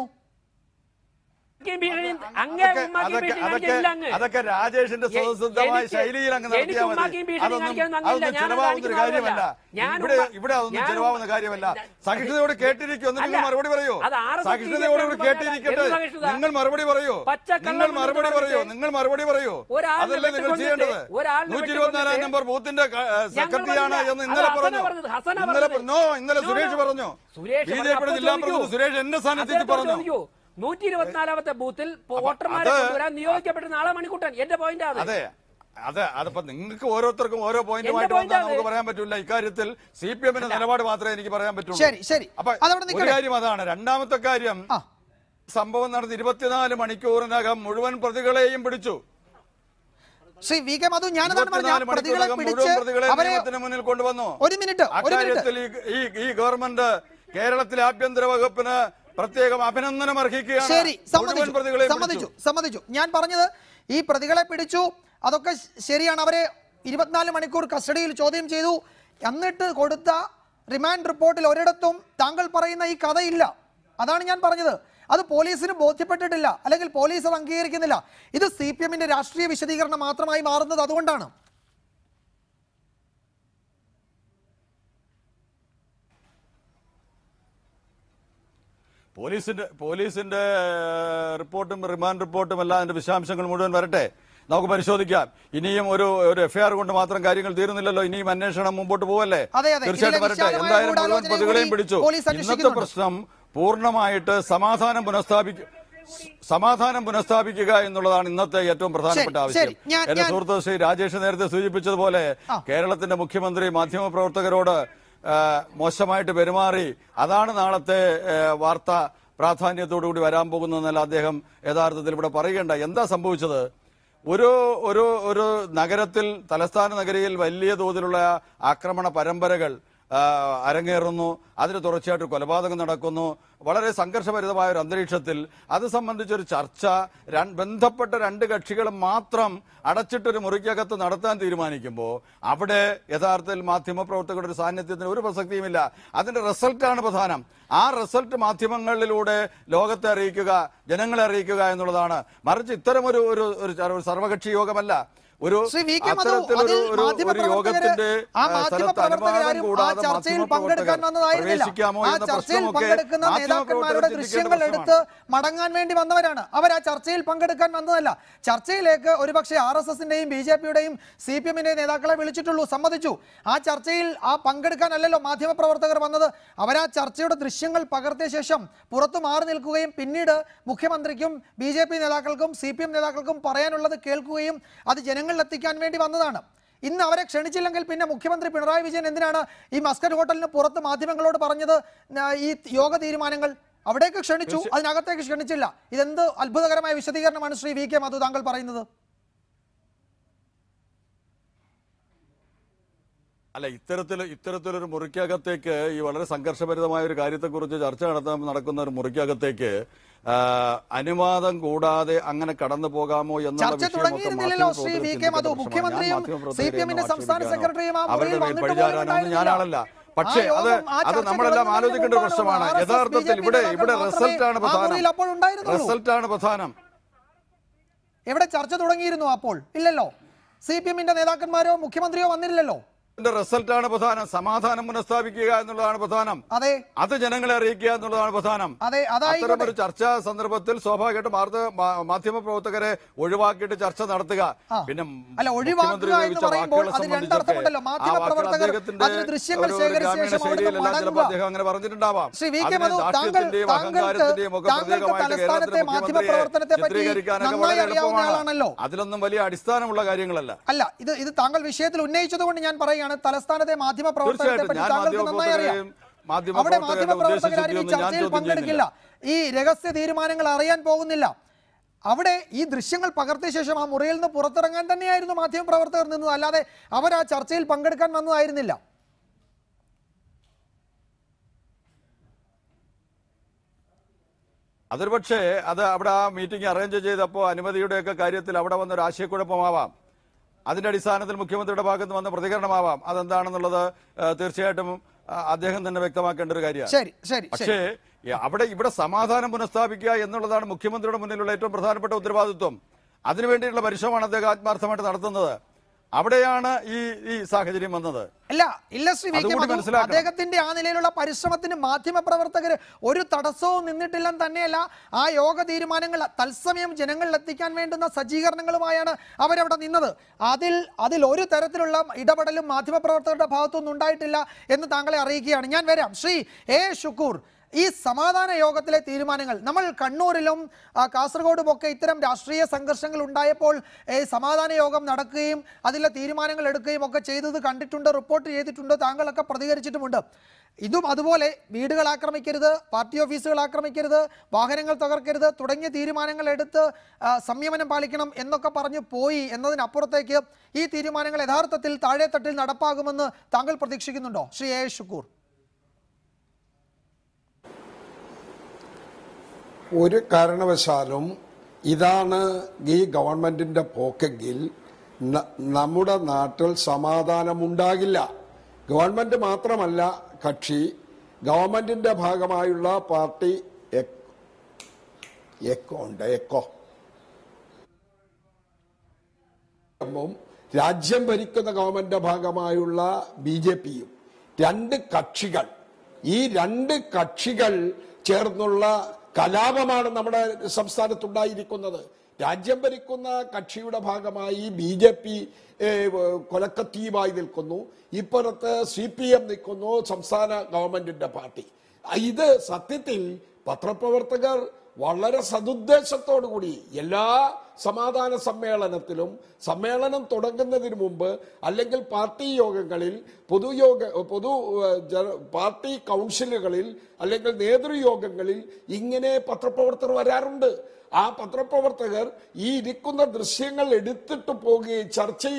ഉമ്മാക്കിയും ഭീഷണിയും അങ്ങേ അതൊക്കെ ഉമ്മാക്കിയും അതൊക്കെ ഭീഷണിയും അതൊക്കെ കാണിക്കില്ല അങ്ങ്. അതൊക്കെ രാജേഷിന്റെ എ- സ്വതസിദ്ധമായ എനിക്ക് ശൈലിയിൽ അങ്ങ് എനിക്ക് നടത്തിയാൽ ഉമ്മാക്കിയും മതി ഭീഷണിയും അതൊന്നും കാണിക്കാനൊന്നും അങ്ങയില്ല. അതൊന്നും ഞാനത് ചെലവാകുന്ന ഒരു കാണിക്കുന്ന കാര്യമല്ല ആളല്ല. ഞാൻ ഇവിടെ ഉമ്മ- ഇവിടെ അതൊന്നും ഞാൻ ചെലവാകുന്ന ഉമ്മ- കാര്യമല്ല ഞാൻ- സഹിഷ്ണുതയോട് കേട്ടിരിക്കും ഒന്ന് നിങ്ങൾ അല്ല, മറുപടി പറയൂ അത് ആർ എസ് എസ് സഹിഷ്ണുതയോട് ബി ജെ പി കേട്ടിരിക്കട്ടെ എന്ത് സഹിഷ്ണുത? നിങ്ങൾ മറുപടി പറയൂ പച്ചക്കള്ളം നിങ്ങൾ എന്ന് മറുപടി പറഞ്ഞിട്ട് പറയൂ നിങ്ങൾ മറുപടി പറയൂ ഒരാളിനെ അതല്ലേ നിങ്ങൾ വെട്ടിക്കൊന്നിട്ട് ചെയ്യേണ്ടത് ഒരാളിനെ നൂറ്റി ഇരുപത്തിനാലാം വെട്ടിക്കൊന്നിട്ട് നമ്പർ ബൂത്തിന്റെ സെക്രട്ടറിയാണ് പറഞ്ഞില്ല. എന്ന് ഇന്നലെ അത് പറഞ്ഞു ഹസനാ പറഞ്ഞത്, ഹസനാ ഇന്നലെ പറഞ്ഞത്. നോ ഇന്നലെ No, സുരേഷ് no. പറഞ്ഞു സുരേഷ് ബി പറഞ്ഞു, ജെ പിയുടെ അപ്പോൾ ജില്ലാ ചോദിക്കൂ. പ്രസിഡന്റ് സുരേഷ് എന്റെ സ്ഥാനത്തേക്ക് അദ്ദേഹത്തോട് പറഞ്ഞു ചോദിക്കൂ. നൂറ്റി ഇരുപത്തിനാലാമത്തെ ബൂത്തിൽ വോട്ടർമാരെ അത് കൊണ്ടുവരാൻ നിയോഗിക്കപ്പെട്ട നാളെ മണിക്കൂട്ടൻ എന്റെ പോയിന്റ് അത് അതെ അതെ അതിപ്പോ നിങ്ങൾക്ക് ഓരോരുത്തർക്കും ഓരോ പോയിന്റുമായിട്ട് point വന്നാൽ ആണ്. നമുക്ക് പറയാൻ പറ്റില്ല ഇക്കാര്യത്തിൽ സി പി എമ്മിന്റെ നിലപാട് മാത്രമേ എനിക്ക് പറയാൻ പറ്റുള്ളൂ ശരി, ശരി. അപ്പൊ അതവിടെ ഒരു നിൽക്കട്ടെ. കാര്യം അതാണ് രണ്ടാമത്തെ കാര്യം ആ സംഭവം നടന്ന് ഇരുപത്തിനാല് മണിക്കൂറിനകം മുഴുവൻ പ്രതികളെയും പിടിച്ചു ശ്രീ വി കെ മധു ഞാനതാണ് പറഞ്ഞ ഇരുപത്തിനാല് പ്രതികളെ മണിക്കൂറിനകം പിടിച്ച് മുഴുവൻ പ്രതികളെ അവരെ നിയമത്തിന് മുന്നിൽ കൊണ്ടുവന്നു ഒരു മിനിറ്റ് ഒരു മിനിറ്റ് അക്കാര്യത്തിൽ ഈ- ഈ ഈ ഗവൺമെന്റ് കേരളത്തിലെ ആഭ്യന്തര വകുപ്പിന് പ്രത്യേകം അഭിനന്ദനം അർഹിക്കുകയാണ് ശരി മുഴുവൻ സമ്മതിച്ചു പ്രതികളെയും സമ്മതിച്ചു പിടിച്ചു. സമ്മതിച്ചു ഞാൻ പറഞ്ഞത് ഈ പ്രതികളെ പിടിച്ചു അതൊക്കെ ശ- ശരിയാണ് അവരെ ഇരുപത്തിനാല് മണിക്കൂർ കസ്റ്റഡിയിൽ ചോദ്യം ചെയ്തു എന്നിട്ട് കൊടുത്ത റിമാൻഡ് റിപ്പോർട്ടിൽ ഒരിടത്തും താങ്കൾ പറയുന്ന ഈ കഥയില്ല അതാണ് ഞാൻ പറഞ്ഞത് അത് പോലീസിന് ബോധ്യപ്പെട്ടിട്ടില്ല അല്ലെങ്കിൽ പോലീസ് അത് അംഗീകരിക്കുന്നില്ല ഇത് സി പി എമ്മിന്റെ രാഷ്ട്രീയ വിശദീകരണം മാത്രമായി മാറുന്നത് അതുകൊണ്ടാണ് പോലീസിന്റെ പോലീസിന്റെ ഏഹ്, റിപ്പോർട്ടും റിമാൻഡ് റിപ്പോർട്ടും എല്ലാം അതിന്റെ വിശദാംശങ്ങൾ മുഴുവൻ വരട്ടെ നമുക്ക് പരിശോധിക്കാം ഇനിയും ഒരു ഒരു എഫ്ഐആർ കൊണ്ട് മാത്രം കാര്യങ്ങൾ തീരുന്നില്ലല്ലോ ഇനിയും അന്വേഷണം മുമ്പോട്ട് പോവല്ലേ അതെ, അതെ. തീർച്ചയായിട്ടും ഇതിലെ വരട്ടെ വിശാലമായ എന്തായാലും മുഴുവൻ ഗൂഢാലോചനയും പ്രതികളെയും കൂടി പിടിച്ചു പോലീസ് ഇന്നത്തെ അന്വേഷിക്കുന്നുണ്ട്. പ്രശ്നം പൂർണ്ണമായിട്ട് സമാധാനം പുനഃസ്ഥാപിക്ക സമാധാനം പുനഃസ്ഥാപിക്കുക എന്നുള്ളതാണ് ഇന്നത്തെ ഏറ്റവും പ്രധാനപ്പെട്ട ശരി, ആവശ്യം ശരി. ഞാൻ- എന്റെ ഞാൻ- സുഹൃത്ത് ശ്രീ രാജേഷ് നേരത്തെ സൂചിപ്പിച്ചതുപോലെ ആ. കേരളത്തിന്റെ മുഖ്യമന്ത്രി മാധ്യമപ്രവർത്തകരോട് ആ, മോശമായിട്ട് പെരുമാറി അതാണ് നാളത്തെ ആ, വാർത്ത പ്രാധാന്യത്തോടുകൂടി വരാൻ പോകുന്നതെന്നല്ല അദ്ദേഹം യഥാർത്ഥത്തിൽ ഇവിടെ പറയുകയുണ്ട എന്താ സംഭവിച്ചത് ഒരു ഒരു ഒരു നഗരത്തിൽ തലസ്ഥാന നഗരിയിൽ വലിയ തോതിലുള്ള ആക്രമണ പരമ്പരകൾ ആ, അരങ്ങേറുന്നു അതിന് തുടർച്ചയായിട്ട് കൊലപാതകം നടക്കുന്നു വളരെ സംഘർഷഭരിതമായ ഒരു അന്തരീക്ഷത്തിൽ അത് സംബന്ധിച്ചൊരു ചർച്ച രൺ- ബന്ധപ്പെട്ട രണ്ട് കക്ഷികൾ മാത്രം അടച്ചിട്ടൊരു മുറിക്കകത്ത് നടത്താൻ തീരുമാനിക്കുമ്പോൾ അവിടെ യഥാർത്ഥത്തിൽ മാധ്യമപ്രവർത്തകരുടെ ഒരു സാന്നിധ്യത്തിന് ഒരു പ്രസക്തിയുമില്ല അതിന്റെ റിസൾട്ടാണ് പ്രധാനം ആ റിസൾട്ട് മാധ്യമങ്ങളിലൂടെ ലോകത്തെ അറിയിക്കുക ജനങ്ങളെ അറിയിക്കുക എന്നുള്ളതാണ് മറിച്ച് ഇത്തരം ഒരു ഒരു ഒരു ചർ- ഒരു സർവകക്ഷി യോഗമല്ല ഒരു ശ്രീ വി കെ മധു അത്തരത്തിലൊരു അതിൽ ഒരു- ഒരു മാധ്യമപ്രവർത്തകര് യോഗത്തിന്റെ ആ ആ, സ്ഥലത്ത് മാധ്യമപ്രവർത്തകരാരും അനുവാദം ആ കൂടാതെ ചർച്ചയിൽ പങ്കെടുക്കാൻ മാധ്യമപ്രവർത്തകർ വന്നതായിരുന്നില്ല പ്രവേശിക്കാമോ ആ എന്ന ചർച്ചയിൽ പ്രശ്നമൊക്കെ പങ്കെടുക്കുന്ന നേതാക്കന്മാരുടെ മാധ്യമപ്രവർത്തകർ ദൃശ്യങ്ങൾ ചിന്തിക്കേണ്ട എടുത്ത് മടങ്ങാൻ വേണ്ടി വന്നവരാണ് അവർ ആ ചർച്ചയിൽ പങ്കെടുക്കാൻ വന്നതല്ല ചർച്ചയിലേക്ക് ഒരുപക്ഷെ ആർ എസ് എസിന്റെയും ബി ജെ പിയുടെയും സി പി എമ്മിന്റെയും നേതാക്കളെ വിളിച്ചിട്ടുള്ളൂ സമ്മതിച്ചു ആ ചർച്ചയിൽ ആ പങ്കെടുക്കാനല്ലല്ലോ മാധ്യമപ്രവർത്തകർ വന്നത് അവർ ആ ചർച്ചയുടെ ദൃശ്യങ്ങൾ പകർത്തിയ ശേഷം പുറത്തു മാറി നിൽക്കുകയും പിന്നീട് മുഖ്യമന്ത്രിക്കും ബി ജെ പി നേതാക്കൾക്കും സി പി എം നേതാക്കൾക്കും പറയാനുള്ളത് കേൾക്കുകയും അത് ജനങ്ങളിൽ എത്തിക്കാൻ വേണ്ടി വന്നതാണ് ഇന്ന് അവരെ ക്ഷണിച്ചില്ലെങ്കിൽ പിന്നെ മുഖ്യമന്ത്രി പിണറായി വിജയൻ എന്തിനാണ് ഈ മസ്കറ്റ് ഹോട്ടലിന് പുറത്ത് മാധ്യമങ്ങളോട് പറഞ്ഞത് ന- ഈ യോഗ തീരുമാനങ്ങൾ അവിടേക്ക് ക്ഷണിച്ചു അതിനകത്തേക്ക് ക്ഷണിച്ചില്ല ഇതെന്ത് അത്ഭുതകരമായ വിശദീകരണമാണ് ശ്രീ വി കെ മധു താങ്കൾ പറയുന്നത് അല്ല ഇത്തരത്തിൽ ഇത്തരത്തിലൊരു മുറിക്കകത്തേക്ക് ഈ വളരെ സംഘർഷഭരിതമായ ഒരു കാര്യത്തെക്കുറിച്ച് ചർച്ച നടത്താൻ നടക്കുന്ന ഒരു മുറിക്കകത്തേക്ക് ആ, അനുവാദം കൂടാതെ അങ്ങനെ കടന്നു പോകാമോ എന്നുള്ള ചർച്ച വിഷയമൊക്കെ തുടങ്ങിയിരുന്നില്ലല്ലോ ശ്രീ വി കെ മധു മാധ്യമപ്രവർത്തകർ മുഖ്യമന്ത്രിയും ചിന്തിക്കേണ്ട സി പി പ്രശ്നമാണ്. എമ്മിന്റെ ഞാൻ സംസ്ഥാന മാധ്യമപ്രവർത്തകരെയും സെക്രട്ടറിയും ആ അവരുടെ മുറിയിൽ മേൽ വന്നിട്ട് പഴിചാരാനൊന്നും ഞാനാളല്ല പക്ഷേ ആ അത് യോഗം, ആ അത് ചർച്ച നമ്മളെല്ലാം തുടങ്ങുന്നതിന് ആലോചിക്കേണ്ട ഒരു മുമ്പാണ് പ്രശ്നമാണ് ആർ എസ് എസ് യഥാർത്ഥത്തിൽ ബി ജെ പി ഇവിടെ ഇവിടെ നേതാക്കൾ റിസൾട്ടാണ് മാത്രമേ ആ മുറിയിൽ അപ്പോൾ പ്രധാനം ഉണ്ടായിരുന്നുള്ളൂ. റിസൾട്ടാണ് പ്രധാനം എവിടെ ചർച്ച തുടങ്ങിയിരുന്നു അപ്പോൾ ഇല്ലല്ലോ സി പി എമ്മിന്റെ നേതാക്കന്മാരോ മുഖ്യമന്ത്രിയോ വന്നില്ലല്ലോ ഇതിന്റെ റിസൾട്ടാണ് പ്രധാനം സമാധാനം പുനഃസ്ഥാപിക്കുക എന്നുള്ളതാണ് പ്രധാനം അതെ അത് ജനങ്ങളെ അറിയിക്കുക എന്നുള്ളതാണ് പ്രധാനം അതെ അതായിക്കോട്ടെ അത്തരമൊരു ചർച്ചാ സന്ദർഭത്തിൽ സ്വാഭാവികമായിട്ടും വാർത്ത മാധ്യമ പ്രവർത്തകരെ ഒഴിവാക്കിയിട്ട് ചർച്ച നടത്തുക ആ. പിന്നെ അല്ല, ഒഴിവാക്കുക മുഖ്യമന്ത്രി എന്ന് ഉപയോഗിച്ച പറയുമ്പോൾ വാക്കുകളെ അതിന് സംബന്ധിച്ചൊക്കെ രണ്ടർത്ഥമുണ്ടല്ലോ. ആ മാധ്യമ വാക്കുകൾ പ്രവർത്തകർ അദ്ദേഹത്തിന്റെ അതിന് ദൃശ്യങ്ങൾ ഒരു- ഒരു ശേഖരിച്ച ഗ്രാമീണ ശേഷം അവിടുന്ന് ശൈലിയിലെല്ലാം ചിലപ്പോൾ മടങ്ങുക. അദ്ദേഹം അങ്ങനെ പറഞ്ഞിട്ടുണ്ടാവാം ശ്രീ വി കെ അതിനെ മധു താങ്കൾ ദാഷ്ട്യത്തിന്റെയും താങ്കൾക്ക് അഹങ്കാരത്തിന്റെയും ഒക്കെ താങ്കൾക്ക് പ്രതീകമായിട്ട് തലസ്ഥാനത്തെ കേരളത്തിലെ മാധ്യമ മുഖ്യമന്ത്രിയെ പ്രവർത്തനത്തെ പറ്റി ചിത്രീകരിക്കാനൊക്കെ നന്നായി വളരെ അറിയാവുന്ന എളുപ്പമാണ് ആളാണല്ലോ അതിലൊന്നും വലിയ അടിസ്ഥാനമുള്ള കാര്യങ്ങളല്ല അല്ല ഇത് ഇത് താങ്കൾ വിഷയത്തിൽ ഉന്നയിച്ചത് കൊണ്ട് ഞാൻ പറയുകയാണ് തലസ്ഥാനത്തെ മാധ്യമ പ്രവർത്തനത്തെ തീർച്ചയായിട്ടും പറ്റി ഞാൻ താങ്കൾക്ക് നന്നായി അറിയാം മാധ്യമപ്രവർത്തകരെയും മാധ്യമ അവിടെ പ്രവർത്തകരെ മാധ്യമ പ്രവർത്തകരാരും ഈ ഉദ്ദേശിച്ചൊന്നും ഞാൻ ചർച്ചയിൽ ചോദ്യം പങ്കെടുക്കില്ല ചെയ്യുന്നില്ല ഈ രഹസ്യ തീരുമാനങ്ങൾ അറിയാൻ പോകുന്നില്ല അവിടെ ഈ ദൃശ്യങ്ങൾ പകർത്തിയ ശേഷം ആ മുറിയിൽ നിന്ന് പുറത്തിറങ്ങാൻ തന്നെയായിരുന്നു മാധ്യമ പ്രവർത്തകർ നിന്നത് അല്ലാതെ അവർ ആ ചർച്ചയിൽ പങ്കെടുക്കാൻ വന്നതായിരുന്നില്ല അതൊരു പക്ഷേ അത് അവിടെ ആ മീറ്റിംഗ് അറേഞ്ച് ചെയ്തപ്പോൾ അനുമതിയുടെയൊക്കെ കാര്യത്തിൽ അവിടെ വന്നൊരു ആശയക്കുഴപ്പമാവാം അതിന്റെ അടിസ്ഥാനത്തിൽ മുഖ്യമന്ത്രിയുടെ ഭാഗത്ത് വന്ന പ്രതികരണമാവാം അതെന്താണെന്നുള്ളത് ആ, തീർച്ചയായിട്ടും ആ, അദ്ദേഹം തന്നെ വ്യക്തമാക്കേണ്ട ഒരു കാര്യമാണ് ശരി ശരി ശരി പക്ഷേ ഈ അവിടെ ഇവിടെ സമാധാനം പുനഃസ്ഥാപിക്കുക എന്നുള്ളതാണ് മുഖ്യമന്ത്രിയുടെ മുന്നിലുള്ള ഏറ്റവും പ്രധാനപ്പെട്ട ഉത്തരവാദിത്വം അതിനുവേണ്ടിയുള്ള പരിശ്രമമാണ് അദ്ദേഹം ആത്മാർത്ഥമായിട്ട് നടത്തുന്നത് അവിടെയാണ് ഈ ഈ സാഹചര്യം വന്നത് ഇല്ല ഇല്ല ശ്രീ വി കെ അതുകൂടി മധു മനസ്സിലാക്കണം. അദ്ദേഹത്തിന്റെ ആ നിലയിലുള്ള പരിശ്രമത്തിന് മാധ്യമ പ്രവർത്തകർ ഒരു തടസ്സവും നിന്നിട്ടില്ലെന്ന് തന്നെയല്ല ആ യോഗ തീരുമാനങ്ങൾ തത്സമയം ജനങ്ങളിൽ എത്തിക്കാൻ വേണ്ടുന്ന സജ്ജീകരണങ്ങളുമായാണ് അവരവിടെ നിന്നത് അതിൽ അതിൽ ഒരു തരത്തിലുള്ള ഇടപെടലും മാധ്യമ പ്രവർത്തകരുടെ ഭാഗത്തുനിന്ന് ഉണ്ടായിട്ടില്ല എന്ന് താങ്കളെ അറിയിക്കുകയാണ് ഞാൻ വരാം ശ്രീ എ ഷുക്കൂർ ഈ സമാധാന യോഗത്തിലെ തീരുമാനങ്ങൾ നമ്മൾ കണ്ണൂരിലും ആ, കാസർഗോഡും ഒക്കെ ഇത്തരം രാഷ്ട്രീയ സംഘർഷങ്ങൾ ഉണ്ടായപ്പോൾ ഏ, സമാധാന യോഗം നടക്കുകയും അതിലെ തീരുമാനങ്ങൾ എടുക്കുകയും ഒക്കെ ചെയ്തത് കണ്ടിട്ടുണ്ട് റിപ്പോർട്ട് ചെയ്തിട്ടുണ്ട് താങ്കളൊക്കെ പ്രതികരിച്ചിട്ടുമുണ്ട് ഇതും അതുപോലെ വീടുകൾ ആക്രമിക്കരുത് പാർട്ടി ഓഫീസുകൾ ആക്രമിക്കരുത് വാഹനങ്ങൾ തകർക്കരുത് തുടങ്ങിയ തീരുമാനങ്ങൾ എടുത്ത് ആ, സംയമനം പാലിക്കണം എന്നൊക്കെ പറഞ്ഞു പോയി എന്നതിനപ്പുറത്തേക്ക് ഈ തീരുമാനങ്ങൾ യഥാർത്ഥത്തിൽ താഴെത്തട്ടിൽ നടപ്പാകുമെന്ന് താങ്കൾ പ്രതീക്ഷിക്കുന്നുണ്ടോ ശ്രീ എ ഷുക്കൂർ ഒരു കാരണവശാലും ഇതാണ് ഈ ഗവൺമെന്റിന്റെ പോക്കെങ്കിൽ ന- നമ്മുടെ നാട്ടിൽ സമാധാനമുണ്ടാകില്ല ഗവൺമെന്റ് മാത്രമല്ല കക്ഷി ഗവൺമെന്റിന്റെ ഭാഗമായുള്ള പാർട്ടി എക്- എക്കോ ഉണ്ട് എക്കോ ഉം രാജ്യം ഭരിക്കുന്ന ഗവൺമെന്റിന്റെ ഭാഗമായുള്ള ബി ജെ പിയും രണ്ട് കക്ഷികൾ ഈ രണ്ട് കക്ഷികൾ ചേർന്നുള്ള കലാപമാണ് നമ്മുടെ സംസ്ഥാനത്തുണ്ടായിരിക്കുന്നത് രാജ്യം ഭരിക്കുന്ന കക്ഷിയുടെ ഭാഗമായി ബി ജെ പി കൊലക്കത്തിയുമായി നിൽക്കുന്നു ഇപ്പുറത്ത് സി പി എം നിൽക്കുന്നു സംസ്ഥാന ഗവൺമെന്റിന്റെ പാർട്ടി ഇത് സത്യത്തിൽ പത്രപ്രവർത്തകർ വളരെ സതുദ്ദേശത്തോടു കൂടി എല്ലാ സമാധാന സമ്മേളനത്തിലും സമ്മേളനം തുടങ്ങുന്നതിന് മുമ്പ് അല്ലെങ്കിൽ പാർട്ടി യോഗങ്ങളിൽ പൊതുയോഗ പൊതു ഏഹ്, ജന- പാർട്ടി കൗൺസിലുകളിൽ അല്ലെങ്കിൽ നേതൃയോഗങ്ങളിൽ ഇങ്ങനെ പത്രപ്രവർത്തകർ വരാറുണ്ട് ആ പത്രപ്രവർത്തകർ ഈ ഇരിക്കുന്ന ദൃശ്യങ്ങൾ എടുത്തിട്ട് പോകുകയും ചർച്ചയിൽ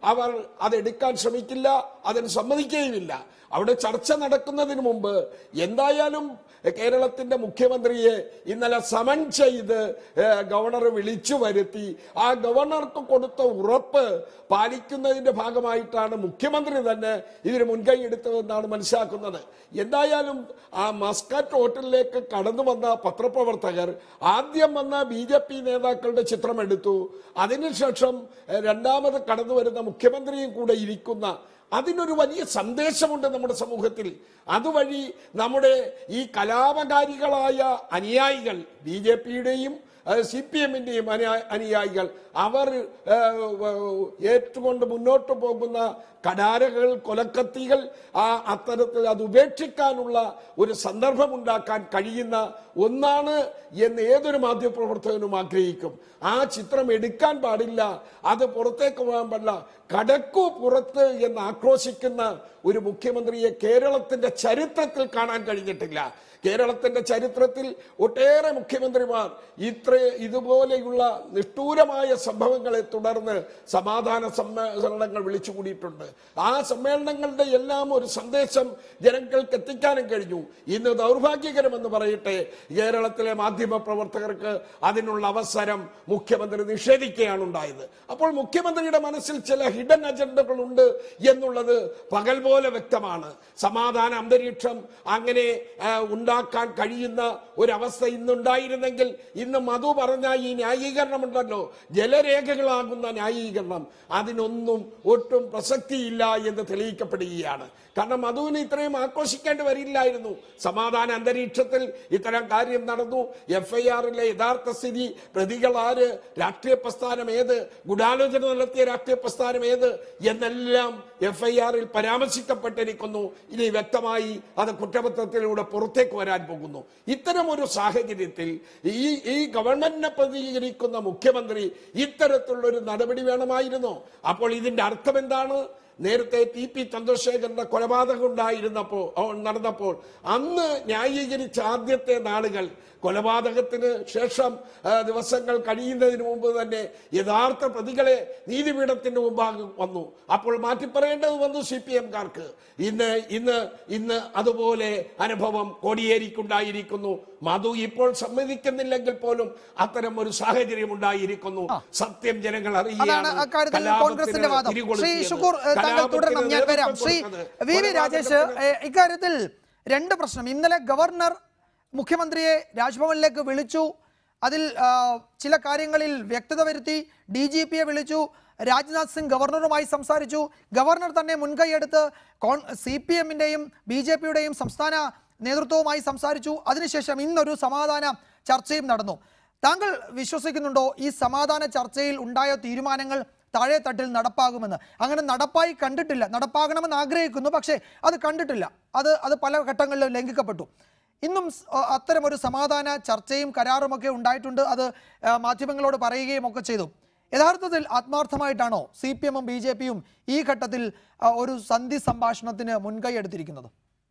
അവർ അതെടുക്കാൻ ശ്രമിക്കില്ല അതിന് സമ്മതിക്കുകയുമില്ല അവിടെ ചർച്ച നടക്കുന്നതിന് മുമ്പ് എന്തായാലും കേരളത്തിന്റെ മുഖ്യമന്ത്രിയെ ഇന്നലെ സമൻ ചെയ്ത് ഏഹ്, ഗവർണർ വിളിച്ചു വരുത്തി ആ ഗവർണർക്ക് കൊടുത്ത ഉറപ്പ് പാലിക്കുന്നതിന്റെ ഭാഗമായിട്ടാണ് മുഖ്യമന്ത്രി തന്നെ ഇതിന് മുൻകൈ എടുത്തതെന്നാണ് മനസ്സിലാക്കുന്നത് എന്തായാലും ആ മസ്കറ്റ് ഹോട്ടലിലേക്ക് കടന്നു വന്ന പത്രപ്രവർത്തകർ ആദ്യം വന്ന ബി ജെ പി നേതാക്കളുടെ ചിത്രം എടുത്തു അതിനുശേഷം ഏഹ്, രണ്ടാമത് കടന്നു വരുന്ന മുഖ്യമന്ത്രിയും കൂടെ ഇരിക്കുന്ന അതിനൊരു വലിയ സന്ദേശമുണ്ട് നമ്മുടെ സമൂഹത്തിൽ അതുവഴി നമ്മുടെ ഈ കലാപകാരികളായ അനുയായികൾ ബി ജെ പിയുടെയും സി പി എമ്മിന്റെയും അനുയായികൾ അവർ ഏഹ്, വ- ഏറ്റുകൊണ്ട് മുന്നോട്ട് പോകുന്ന കടാരകൾ കൊലക്കത്തികൾ ആ അത്തരത്തിൽ അത് ഉപേക്ഷിക്കാനുള്ള ഒരു സന്ദർഭമുണ്ടാക്കാൻ കഴിയുന്ന ഒന്നാണ് എന്ന് ഏതൊരു മാധ്യമപ്രവർത്തകനും ആഗ്രഹിക്കും ആ ചിത്രം എടുക്കാൻ പാടില്ല അത് പുറത്തേക്ക് പോകാൻ പാടില്ല കടക്കു പുറത്ത് എന്ന് ആക്രോശിക്കുന്ന ഒരു മുഖ്യമന്ത്രിയെ കേരളത്തിന്റെ ചരിത്രത്തിൽ കാണാൻ കഴിഞ്ഞിട്ടില്ല കേരളത്തിന്റെ ചരിത്രത്തിൽ ഒട്ടേറെ മുഖ്യമന്ത്രിമാർ ഇത്ര ഇതുപോലെയുള്ള നിഷ്ഠൂരമായ സംഭവങ്ങളെ തുടർന്ന് സമാധാന സമ്മേളനങ്ങൾ വിളിച്ചുകൂടിയിട്ടുണ്ട് ആ സമ്മേളനങ്ങളുടെ എല്ലാം ഒരു സന്ദേശം ജനങ്ങൾക്ക് എത്തിക്കാനും കഴിഞ്ഞു ഇന്ന് ദൗർഭാഗ്യകരമെന്ന് പറയട്ടെ കേരളത്തിലെ മാധ്യമ പ്രവർത്തകർക്ക് അതിനുള്ള അവസരം മുഖ്യമന്ത്രി നിഷേധിക്കുകയാണ് ഉണ്ടായത് അപ്പോൾ മുഖ്യമന്ത്രിയുടെ മനസ്സിൽ ചില ഹിഡൻ അജണ്ടകൾ ഉണ്ട് എന്നുള്ളത് പകൽ പോലെ വ്യക്തമാണ് സമാധാന അന്തരീക്ഷം അങ്ങനെ ആ, ഉണ്ടാക്കാൻ കഴിയുന്ന ഒരവസ്ഥ ഇന്നുണ്ടായിരുന്നെങ്കിൽ ഇന്ന് മധു പറഞ്ഞ ഈ ന്യായീകരണമുണ്ടല്ലോ ജലരേഖകളാകുന്ന ന്യായീകരണം അതിനൊന്നും ഒട്ടും പ്രസക്തിയില്ല എന്ന് തെളിയിക്കപ്പെടുകയാണ് കാരണം മധുവിന് ഇത്രയും ആക്രോശിക്കേണ്ടി വരില്ലായിരുന്നു സമാധാന അന്തരീക്ഷത്തിൽ ഇത്തരം കാര്യം നടന്നു എഫ് ഐ ആറിലെ യഥാർത്ഥ സ്ഥിതി പ്രതികൾ ആര് രാഷ്ട്രീയ പ്രസ്ഥാനം ഏത് ഗൂഢാലോചന നടത്തിയ രാഷ്ട്രീയ പ്രസ്ഥാനം ഏത് എന്നെല്ലാം എഫ് ഐ ആറിൽ പരാമർശിക്കപ്പെട്ടിരിക്കുന്നു ഇനി വ്യക്തമായി അത് കുറ്റപത്രത്തിലൂടെ പുറത്തേക്ക് വരാൻ പോകുന്നു ഇത്തരം ഒരു സാഹചര്യത്തിൽ ഈ ഈ ഗവൺമെന്റിനെ പ്രതികരിക്കുന്ന മുഖ്യമന്ത്രി ഇത്തരത്തിലുള്ള ഒരു നടപടി വേണമായിരുന്നു അപ്പോൾ ഇതിന്റെ അർത്ഥം എന്താണ് നേരത്തെ ടി പി ചന്ദ്രശേഖരന്റെ കൊലപാതകം ഉണ്ടായിരുന്നപ്പോൾ ഓ, നടന്നപ്പോൾ അന്ന് ന്യായീകരിച്ച ആദ്യത്തെ നാളുകൾ കൊലപാതകത്തിന് ശേഷം ആ, ദിവസങ്ങൾ കഴിയുന്നതിന് മുമ്പ് തന്നെ യഥാർത്ഥ പ്രതികളെ നീതിപീഠത്തിന്റെ മുമ്പാകെ വന്നു അപ്പോൾ മാറ്റിപ്പറയേണ്ടത് വന്നു സി പി എംകാർക്ക് ഇന്ന് ഇന്ന് ഇന്ന് അതുപോലെ അനുഭവം കോടിയേരിക്കുണ്ടായിരിക്കുന്നു മധു ഇപ്പോൾ സമ്മതിക്കുന്നില്ലെങ്കിൽ പോലും അത്തരം ഒരു സാഹചര്യം ഉണ്ടായിരിക്കുന്നു സത്യം ജനങ്ങൾ അതാണ് അറിയുകയാണ് അക്കാര്യത്തിൽ കലാപത്തിന് കോൺഗ്രസിന്റെ വാദം ശ്രീ തിരികൊളുത്തിയത്. ഷുക്കൂർ ഏഹ്, താങ്കൾ കലാപത്തിന് തുടരണം ഞാൻ വരാം നേതൃത്വം ശ്രീ കൊടുത്തത്. വി വി രാജേഷ് കൊലപാതകത്തിന് ഏഹ്, ഇക്കാര്യത്തിൽ രണ്ട് പ്രശ്നം ഇന്നലെ ഗവർണർ മുഖ്യമന്ത്രിയെ രാജ്ഭവനിലേക്ക് വിളിച്ചു അതിൽ ആ, ചില കാര്യങ്ങളിൽ വ്യക്തത വരുത്തി ഡി ജി പിയെ വിളിച്ചു രാജ്നാഥ് സിംഗ് ഗവർണറുമായി സംസാരിച്ചു ഗവർണർ തന്നെ മുൻകൈയെടുത്ത് കോൺ സി പി എമ്മിൻ്റെയും ബി ജെ പിയുടെയും സംസ്ഥാന നേതൃത്വവുമായി സംസാരിച്ചു അതിനുശേഷം ഇന്നൊരു സമാധാന ചർച്ചയും നടന്നു താങ്കൾ വിശ്വസിക്കുന്നുണ്ടോ ഈ സമാധാന ചർച്ചയിൽ ഉണ്ടായ തീരുമാനങ്ങൾ താഴെ തട്ടിൽ നടപ്പാകുമെന്ന് അങ്ങനെ നടപ്പായി കണ്ടിട്ടില്ല നടപ്പാകണമെന്ന് ആഗ്രഹിക്കുന്നു പക്ഷേ അത് കണ്ടിട്ടില്ല അത് അത് പല ഘട്ടങ്ങളിലും ലംഘിക്കപ്പെട്ടു ഇന്നും സ്- അ- അത്തരമൊരു സമാധാന ചർച്ചയും കരാറുമൊക്കെ ഉണ്ടായിട്ടുണ്ട് അത് ആ, മാധ്യമങ്ങളോട് പറയുകയും ഒക്കെ ചെയ്തു യഥാർത്ഥത്തിൽ ആത്മാർത്ഥമായിട്ടാണോ സി പി എമ്മും ബി ജെ പിയും ഈ ഘട്ടത്തിൽ ആ, ഒരു സന്ധി സംഭാഷണത്തിന് മുൻകൈ എടുത്തിരിക്കുന്നത്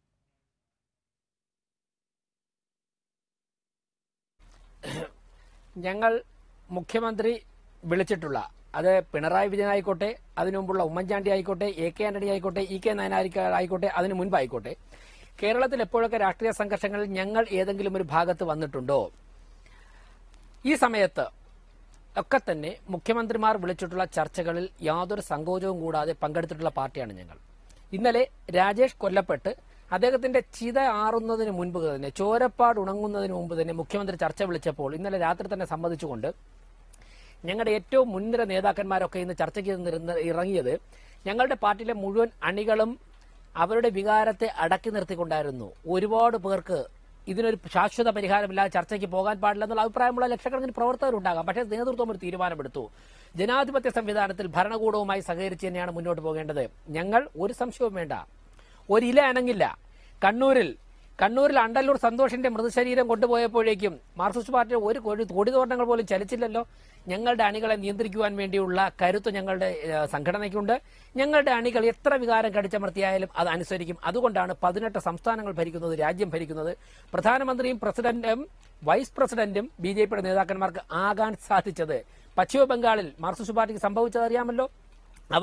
ഞങ്ങൾ മുഖ്യമന്ത്രി വിളിച്ചിട്ടുള്ള അത് പിണറായി വിജയൻ ആയിക്കോട്ടെ അതിനു മുമ്പുള്ള ഉമ്മൻചാണ്ടി ആയിക്കോട്ടെ എ കെ ആന്റണി ആയിക്കോട്ടെ ഇ കെ നായനാരിക്ക ആയിക്കോട്ടെ അതിനു മുൻപായിക്കോട്ടെ കേരളത്തിൽ എപ്പോഴൊക്കെ രാഷ്ട്രീയ സംഘർഷങ്ങളിൽ ഞങ്ങൾ ഏതെങ്കിലും ഒരു ഭാഗത്ത് വന്നിട്ടുണ്ടോ ഈ സമയത്ത് ഒക്കെ തന്നെ മുഖ്യമന്ത്രിമാർ വിളിച്ചിട്ടുള്ള ചർച്ചകളിൽ യാതൊരു സങ്കോചവും കൂടാതെ പങ്കെടുത്തിട്ടുള്ള പാർട്ടിയാണ് ഞങ്ങൾ ഇന്നലെ രാജേഷ് കൊല്ലപ്പെട്ട് അദ്ദേഹത്തിന്റെ ചിത ആറുന്നതിന് മുൻപ് തന്നെ ചോരപ്പാട് ഉണങ്ങുന്നതിന് മുമ്പ് തന്നെ മുഖ്യമന്ത്രി ചർച്ച വിളിച്ചപ്പോൾ ഇന്നലെ രാത്രി തന്നെ സമ്മതിച്ചുകൊണ്ട് ഞങ്ങളുടെ ഏറ്റവും മുൻനിര നേതാക്കന്മാരൊക്കെ ഇന്ന് ചർച്ചയ്ക്ക് നിരുന്ന- ഇറങ്ങിയത് ഞങ്ങളുടെ പാർട്ടിയിലെ മുഴുവൻ അണികളും അവരുടെ വികാരത്തെ അടക്കി നിർത്തിക്കൊണ്ടായിരുന്നു ഒരുപാട് പേർക്ക് ഇതിനൊരു ശാശ്വത പരിഹാരമില്ലാതെ ചർച്ചയ്ക്ക് പോകാൻ പാടില്ല എന്നുള്ള അഭിപ്രായമുള്ള ലക്ഷക്കണക്കിന് പ്രവർത്തകരുണ്ടാകാം പക്ഷേ നേതൃത്വം ഒരു തീരുമാനമെടുത്തു ജനാധിപത്യ സംവിധാനത്തിൽ ഭരണകൂടവുമായി സഹകരിച്ച് തന്നെയാണ് മുന്നോട്ട് പോകേണ്ടത് ഞങ്ങൾ ഒരു സംശയവും വേണ്ട ഒരില അനങ്ങില്ല കണ്ണൂരിൽ കണ്ണൂരിൽ അണ്ടല്ലൂർ സന്തോഷിന്റെ മൃതശരീരം കൊണ്ടുപോയപ്പോഴേക്കും മാർക്സിസ്റ്റ് പാർട്ടി ഒരു കൊടി കൊടിതോരണങ്ങൾ പോലും ചലിച്ചില്ലല്ലോ ഞങ്ങളുടെ അണികളെ നിയന്ത്രിക്കുവാൻ വേണ്ടിയുള്ള കരുത്ത് ഞങ്ങളുടെ ഏഹ്, സംഘടനയ്ക്കുണ്ട് ഞങ്ങളുടെ അണികൾ എത്ര വികാരം കടിച്ചമർത്തിയായാലും അത് അനുസരിക്കും അതുകൊണ്ടാണ് പതിനെട്ട് സംസ്ഥാനങ്ങൾ ഭരിക്കുന്നത് രാജ്യം ഭരിക്കുന്നത് പ്രധാനമന്ത്രിയും പ്രസിഡന്റും വൈസ് പ്രസിഡന്റും ബി ജെ പിയുടെ നേതാക്കന്മാർക്ക് ആകാൻ സാധിച്ചത് പശ്ചിമ ബംഗാളിൽ മാർക്സിസ്റ്റ് പാർട്ടിക്ക് സംഭവിച്ചത് അറിയാമല്ലോ അവർ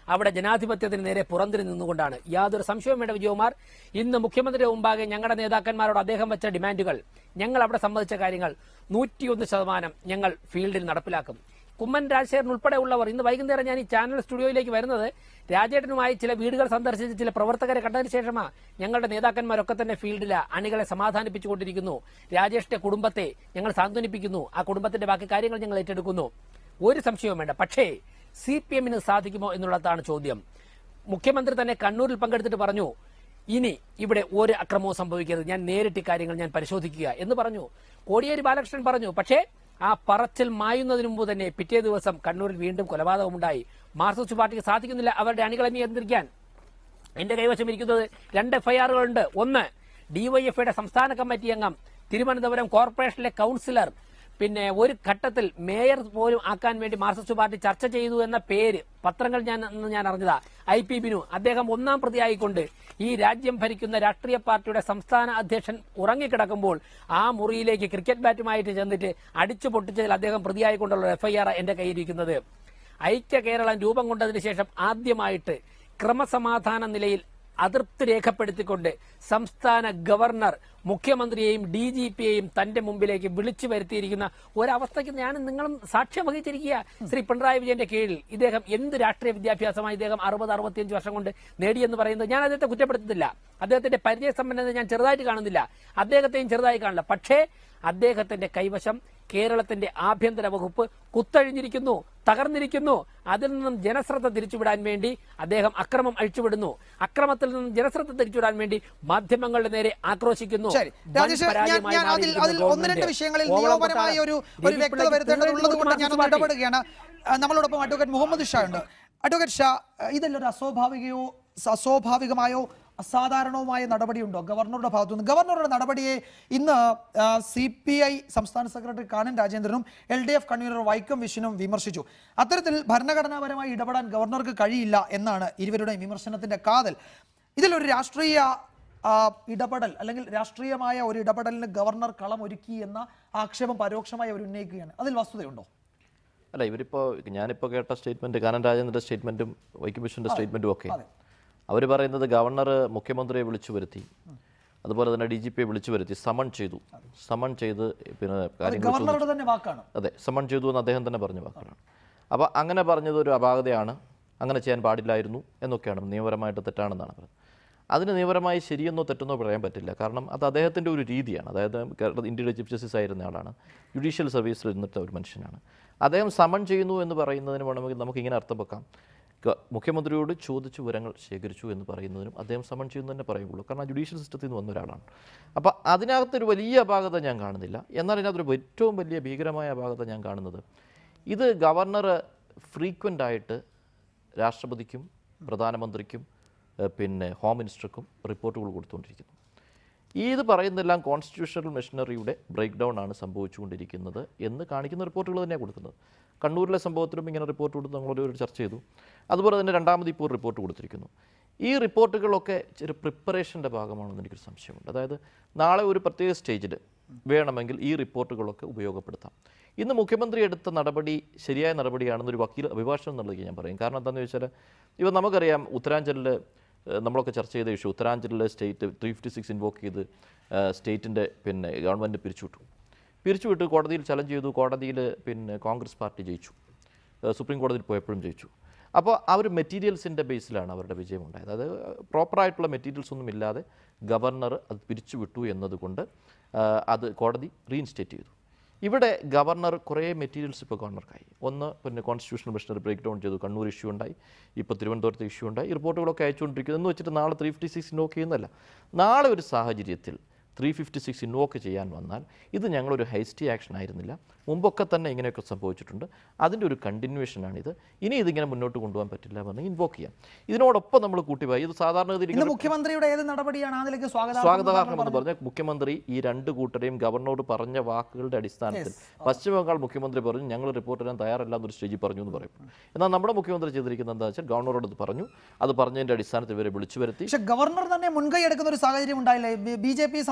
അവിടെ ജനാധിപത്യത്തിന് നേരെ പുറന്തിരി നിന്നുകൊണ്ടാണ് യാതൊരു സംശയവും വേണ്ട വിജയകുമാർ ഇന്ന് മുഖ്യമന്ത്രിയുടെ മുമ്പാകെ ഞങ്ങളുടെ നേതാക്കന്മാരോട് അദ്ദേഹം വെച്ച ഡിമാൻഡുകൾ ഞങ്ങൾ അവിടെ സംബന്ധിച്ച കാര്യങ്ങൾ നൂറ്റിയൊന്ന് ശതമാനം ഞങ്ങൾ ഫീൽഡിൽ നടപ്പിലാക്കും കുമ്മൻ രാജശേഖരൻ ഉൾപ്പെടെയുള്ളവർ ഇന്ന് വൈകുന്നേരം ഞാൻ ഈ ചാനൽ സ്റ്റുഡിയോയിലേക്ക് വരുന്നത് രാജേട്ടനുമായി ചില വീടുകൾ സന്ദർശിച്ച് ചില പ്രവർത്തകരെ കണ്ടതിന് ശേഷമാണ് ഞങ്ങളുടെ നേതാക്കന്മാരൊക്കെ തന്നെ ഫീൽഡിൽ അണികളെ സമാധാനിപ്പിച്ചുകൊണ്ടിരിക്കുന്നു രാജേഷിന്റെ കുടുംബത്തെ ഞങ്ങൾ സാന്ത്വനിപ്പിക്കുന്നു ആ കുടുംബത്തിന്റെ ബാക്കി കാര്യങ്ങൾ ഞങ്ങൾ ഏറ്റെടുക്കുന്നു ഒരു സംശയവും വേണ്ട പക്ഷേ സി പി എമ്മിന് സാധിക്കുമോ എന്നുള്ളതാണ് ചോദ്യം മുഖ്യമന്ത്രി തന്നെ കണ്ണൂരിൽ പങ്കെടുത്തിട്ട് പറഞ്ഞു ഇനി ഇവിടെ ഒരു അക്രമവും സംഭവിക്കരുത് ഞാൻ നേരിട്ട് കാര്യങ്ങൾ ഞാൻ പരിശോധിക്കുക എന്ന് പറഞ്ഞു കോടിയേരി ബാലകൃഷ്ണൻ പറഞ്ഞു പക്ഷേ ആ പറച്ചിൽ മായുന്നതിന് മുമ്പ് തന്നെ പിറ്റേ ദിവസം കണ്ണൂരിൽ വീണ്ടും കൊലപാതകമുണ്ടായി മാർക്സിസ്റ്റ് പാർട്ടിക്ക് സാധിക്കുന്നില്ല അവരുടെ അണികളെ നിയന്ത്രിക്കാൻ എന്റെ കൈവശം ഇരിക്കുന്നത് രണ്ട് എഫ്ഐആറുകളുണ്ട് ഒന്ന് ഡിവൈഎഫ്ഐയുടെ സംസ്ഥാന കമ്മിറ്റി അംഗം തിരുവനന്തപുരം കോർപ്പറേഷനിലെ കൗൺസിലർ പിന്നെ ഒരു ഘട്ടത്തിൽ മേയർ പോലും ആക്കാൻ വേണ്ടി മാർക്സിസ്റ്റ് പാർട്ടി ചർച്ച ചെയ്തു എന്ന പേര് പത്രങ്ങൾ ഞാൻ അന്ന് ഞാൻ അറിഞ്ഞതാ ഐ പി ബിനു അദ്ദേഹം ഒന്നാം പ്രതിയായിക്കൊണ്ട് ഈ രാജ്യം ഭരിക്കുന്ന രാഷ്ട്രീയ പാർട്ടിയുടെ സംസ്ഥാന അധ്യക്ഷൻ ഉറങ്ങിക്കിടക്കുമ്പോൾ ആ മുറിയിലേക്ക് ക്രിക്കറ്റ് ബാറ്റുമായിട്ട് ചെന്നിട്ട് അടിച്ചു പൊട്ടിച്ചതിൽ അദ്ദേഹം പ്രതിയായിക്കൊണ്ടുള്ള എഫ്ഐആർ എന്റെ കയ്യിരിക്കുന്നത് ഐക്യ കേരളം രൂപം കൊണ്ടതിന് ശേഷം ആദ്യമായിട്ട് ക്രമസമാധാന നിലയിൽ അതൃപ്തി രേഖപ്പെടുത്തിക്കൊണ്ട് സംസ്ഥാന ഗവർണർ മുഖ്യമന്ത്രിയെയും ഡി ജി പിയെയും തന്റെ മുമ്പിലേക്ക് വിളിച്ചു വരുത്തിയിരിക്കുന്ന ഒരവസ്ഥയ്ക്ക് ഞാൻ നിങ്ങളും സാക്ഷ്യം വഹിച്ചിരിക്കുക ശ്രീ പിണറായി വിജയന്റെ കീഴിൽ ഇദ്ദേഹം എന്ത് രാഷ്ട്രീയ വിദ്യാഭ്യാസമായി ഇദ്ദേഹം അറുപത് അറുപത്തിയഞ്ച് വർഷം കൊണ്ട് നേടിയെന്ന് പറയുന്നത് ഞാൻ അദ്ദേഹത്തെ കുറ്റപ്പെടുത്തുന്നില്ല അദ്ദേഹത്തിന്റെ പരിചയസമ്പന്നത ഞാൻ ചെറുതായിട്ട് കാണുന്നില്ല അദ്ദേഹത്തെയും ചെറുതായി കാണില്ല പക്ഷേ അദ്ദേഹത്തിന്റെ കൈവശം കേരളത്തിന്റെ ആഭ്യന്തര വകുപ്പ് കുത്തഴിഞ്ഞിരിക്കുന്നു തകർന്നിരിക്കുന്നു അതിൽ നിന്നും ജനശ്രദ്ധ തിരിച്ചുവിടാൻ വേണ്ടി അദ്ദേഹം അക്രമം അഴിച്ചുവിടുന്നു അക്രമത്തിൽ നിന്നും ജനശ്രദ്ധ തിരിച്ചുവിടാൻ വേണ്ടി മാധ്യമങ്ങളുടെ നേരെ ആക്രോശിക്കുന്നു ശരി വൻ രാജേഷ് ഞാൻ പരാജയമായി ഞാൻ അതിൽ മാറിയിരിക്കുന്നു അതിൽ ഒന്ന് രണ്ട് ഗവൺമെന്റ്. വിഷയങ്ങളിൽ കോവളം നിയമപരമായ കൊട്ടാരം, ഒരു ഒരു രവി വ്യക്തത പിള്ളയ്ക്ക് വരുത്തേണ്ടതുള്ളത് കൊണ്ട് ഞാൻ ഒന്ന് പാർട്ടി. ഇടപെടുകയാണ് ആ, നമ്മളോടൊപ്പം അഡ്വക്കേറ്റ് മുഹമ്മദ് ഷാ ഉണ്ട് അഡ്വക്കേറ്റ് ഷാ ഇതിലൊരു അസ്വാഭാവികയോ അസ്വാഭാവികമായോ അസാധാരണവുമായ നടപടിയുണ്ടോ ഗവർണറുടെ ഭാഗത്തുനിന്ന് ഗവർണറുടെ നടപടിയെ ഇന്ന് സി പി ഐ സംസ്ഥാന സെക്രട്ടറി കാനൻ രാജേന്ദ്രനും L D F convener Vaikom വിഷ്ണുവും വിമർശിച്ചു അത്തരത്തിൽ ഭരണഘടനാപരമായി ഇടപെടാൻ ഗവർണർക്ക് കഴിയില്ല എന്നാണ് ഇരുവരുടെയും വിമർശനത്തിന്റെ കാതൽ ഇതിലൊരു രാഷ്ട്രീയ ആ, ഇടപെടൽ അല്ലെങ്കിൽ രാഷ്ട്രീയമായ ഒരു ഇടപെടലിന് ഗവർണർ കളം ഒരുക്കി എന്ന ആക്ഷേപം പരോക്ഷമായി അവർ ഉന്നയിക്കുകയാണ് അതിൽ വസ്തുതയുണ്ടോ അല്ല ഇവരിപ്പോൾ ഞാനിപ്പോൾ കേട്ട സ്റ്റേറ്റ്മെൻറ്റ് കാനൻ രാജേന്ദ്രൻ്റെ സ്റ്റേറ്റ്മെൻറ്റും വൈക്കം വിഷ്ണുവിൻ്റെ സ്റ്റേറ്റ്മെൻറ്റും ഒക്കെ അവർ പറയുന്നത് ഗവർണർ മുഖ്യമന്ത്രിയെ വിളിച്ചു വരുത്തി അതുപോലെ തന്നെ ഡി ജി പിയെ വിളിച്ചു വരുത്തി സമൺ ചെയ്തു സമൺ ചെയ്ത് പിന്നെ അത് കാര്യങ്ങൾ ഗവർണറുടെ തന്നെ വാക്കാണ് അതെ സമൺ ചെയ്തു എന്ന് അദ്ദേഹം തന്നെ പറഞ്ഞ വാക്കാണ് അപ്പോൾ അങ്ങനെ പറഞ്ഞത് ഒരു അപാകതയാണ് അങ്ങനെ ചെയ്യാൻ പാടില്ലായിരുന്നു എന്നൊക്കെയാണ് നിയമപരമായിട്ട് തെറ്റാണെന്നാണ് പറയുന്നത് അതിന് നിയമപരമായി ശരിയെന്നോ തെറ്റെന്നോ പറയാൻ പറ്റില്ല കാരണം അത് അദ്ദേഹത്തിൻ്റെ ഒരു രീതിയാണ് അതായത് കേരള ഇന്ത്യയുടെ ചീഫ് ജസ്റ്റിസ് ആയിരുന്ന ആളാണ് ജുഡീഷ്യൽ സർവീസിൽ ഇരുന്നിട്ട് ഒരു മനുഷ്യനാണ് അദ്ദേഹം സമൺ ചെയ്യുന്നു എന്ന് പറയുന്നതിന് വേണമെങ്കിൽ നമുക്ക് ഇങ്ങനെ അർത്ഥം വെക്കാം ഗ- മുഖ്യമന്ത്രിയോട് ചോദിച്ച് വിവരങ്ങൾ ശേഖരിച്ചു എന്ന് പറയുന്നതിനും അദ്ദേഹം സമൺ ചെയ്യുന്നു തന്നെ പറയുള്ളൂ കാരണം ജുഡീഷ്യൽ സിസ്റ്റത്തിൽ നിന്ന് വന്ന ഒരാളാണ് അപ്പോൾ അതിനകത്തൊരു വലിയ അപാകത ഞാൻ കാണുന്നില്ല എന്നാൽ ഇതിനകത്തൊരു ഏറ്റവും വലിയ ഭീകരമായ അപാകത ഞാൻ കാണുന്നത് ഇത് ഗവർണർ ഫ്രീക്വൻ്റ് ആയിട്ട് രാഷ്ട്രപതിക്കും പ്രധാനമന്ത്രിക്കും ഏഹ് പിന്നെ ഹോം മിനിസ്റ്റർക്കും റിപ്പോർട്ടുകൾ കൊടുത്തുകൊണ്ടിരിക്കുന്നു ഈ ഇത് പറയുന്നതെല്ലാം കോൺസ്റ്റിറ്റ്യൂഷണൽ മെഷീനറിയുടെ ബ്രേക്ക് ഡൗൺ ആണ് സംഭവിച്ചുകൊണ്ടിരിക്കുന്നത് എന്ന് കാണിക്കുന്ന റിപ്പോർട്ടുകൾ തന്നെയാണ് കൊടുക്കുന്നത് കണ്ണൂരിലെ സംഭവത്തിലും ഇങ്ങനെ റിപ്പോർട്ട് കൊടുത്ത് നമ്മളൊരു ഒരു ചർച്ച ചെയ്തു അതുപോലെ തന്നെ രണ്ടാമത് ഇപ്പോൾ ഒരു റിപ്പോർട്ട് കൊടുത്തിരിക്കുന്നു ഈ റിപ്പോർട്ടുകളൊക്കെ ഒരു പ്രിപ്പറേഷൻ്റെ ഭാഗമാണെന്ന് എനിക്കൊരു സംശയമുണ്ട് അതായത് നാളെ ഒരു പ്രത്യേക സ്റ്റേജിൽ വേണമെങ്കിൽ ഈ റിപ്പോർട്ടുകളൊക്കെ ഉപയോഗപ്പെടുത്താം ഇന്ന് മുഖ്യമന്ത്രി എടുത്ത നടപടി ശരിയായ നടപടിയാണെന്നൊരു വക്കീൽ അഭിഭാഷണം എന്നുള്ളത് ഞാൻ പറയും കാരണം എന്താണെന്ന് ചോദിച്ചാൽ ഇപ്പം നമുക്കറിയാം ഉത്തരാഞ്ചലിൽ ഏഹ് നമ്മളൊക്കെ ചർച്ച ചെയ്ത ഇഷ്യൂ ഉത്തരാഞ്ചലിലെ state three fifty six invoke ചെയ്ത് സ്റ്റേറ്റിൻ്റെ പിന്നെ ഗവൺമെൻറ് പിരിച്ചുവിട്ടു പിരിച്ചുവിട്ട് കോടതിയിൽ ചലഞ്ച് ചെയ്തു കോടതിയിൽ പിന്നെ കോൺഗ്രസ് പാർട്ടി ജയിച്ചു ഏഹ് സുപ്രീം കോടതിയിൽ പോയപ്പോഴും ജയിച്ചു അപ്പോൾ ആ ഒരു മെറ്റീരിയൽസിൻ്റെ ബേസിലാണ് അവരുടെ വിജയം ഉണ്ടായത് അത് പ്രോപ്പറായിട്ടുള്ള മെറ്റീരിയൽസ് ഒന്നും ഇല്ലാതെ ഗവർണർ അത് പിരിച്ചുവിട്ടു എന്നതുകൊണ്ട് ആഹ് അത് കോടതി റീഇൻസ്റ്റേറ്റ് ചെയ്തു ഇവിടെ ഗവർണർ കുറേ മെറ്റീരിയൽസ് ഇപ്പോൾ ഗവർണർക്കായി ഒന്ന് പിന്നെ കോൺസ്റ്റിറ്റ്യൂഷണൽ മിഷണറി ബ്രേക്ക് ഡൗൺ ചെയ്തു കണ്ണൂർ ഇഷ്യൂ ഉണ്ടായി ഇപ്പോൾ തിരുവനന്തപുരത്ത് ഇഷ്യൂ ഉണ്ടായി ഈ റിപ്പോർട്ടുകളൊക്കെ അയച്ചുകൊണ്ടിരിക്കുന്നു എന്ന് വെച്ചിട്ട് നാളെ ത്രീ ഫിഫ്റ്റി സിക്സ് ഇൻവോക്ക് ചെയ്യുന്നതല്ല നാളെ ഒരു സാഹചര്യത്തിൽ ത്രീ ഫിഫ്റ്റി സിക്സ് ഇൻവോക്ക് ചെയ്യാൻ വന്നാൽ ഇത് ഞങ്ങളൊരു ഹൈസ്റ്റി ആക്ഷൻ ആയിരുന്നില്ല മുമ്പൊക്കെ തന്നെ ഇങ്ങനെയൊക്കെ സംഭവിച്ചിട്ടുണ്ട് അതിൻ്റെ ഒരു കണ്ടിന്യൂഷനാണിത് ഇനി ഇതിങ്ങനെ മുന്നോട്ട് കൊണ്ടുപോകാൻ പറ്റില്ല എന്ന് ഇൻവോക്ക് ചെയ്യാം ഇതിനോടൊപ്പം നമ്മൾ കൂട്ടിപ്പോയി ഇത് സാധാരണഗതിയിൽ ഇന്ന് ഇങ്ങനെ മുഖ്യമന്ത്രിയുടെ ഏത് നടപടിയാണ് ആ നിലയ്ക്ക് സ്വാഗതം സ്വാഗതാർഹമെന്ന് പറഞ്ഞ മുഖ്യമന്ത്രി ഈ രണ്ട് കൂട്ടരെയും ഗവർണറോട് പറഞ്ഞ വാക്കുകളുടെ അടിസ്ഥാനത്തിൽ പശ്ചിമ ബംഗാൾ മുഖ്യമന്ത്രി പറഞ്ഞു ഞങ്ങൾ റിപ്പോർട്ട് തരാൻ തയ്യാറല്ല എന്നൊരു സ്റ്റേജിൽ പറഞ്ഞു എന്ന് പറയും എന്നാൽ നമ്മുടെ മുഖ്യമന്ത്രി ചെയ്തിരിക്കുന്നത് എന്താ വെച്ചാൽ ഗവർണറോട് ഇത് പറഞ്ഞു അത് പറഞ്ഞതിന്റെ അടിസ്ഥാനത്തിൽ ഇവരെ വിളിച്ചു വരുത്തി പക്ഷെ ഗവർണർ തന്നെ മുൻകൈ എടുക്കുന്ന ഒരു സാഹചര്യം ഉണ്ടായില്ലേ ബി ജെ പി സംസ്ഥാന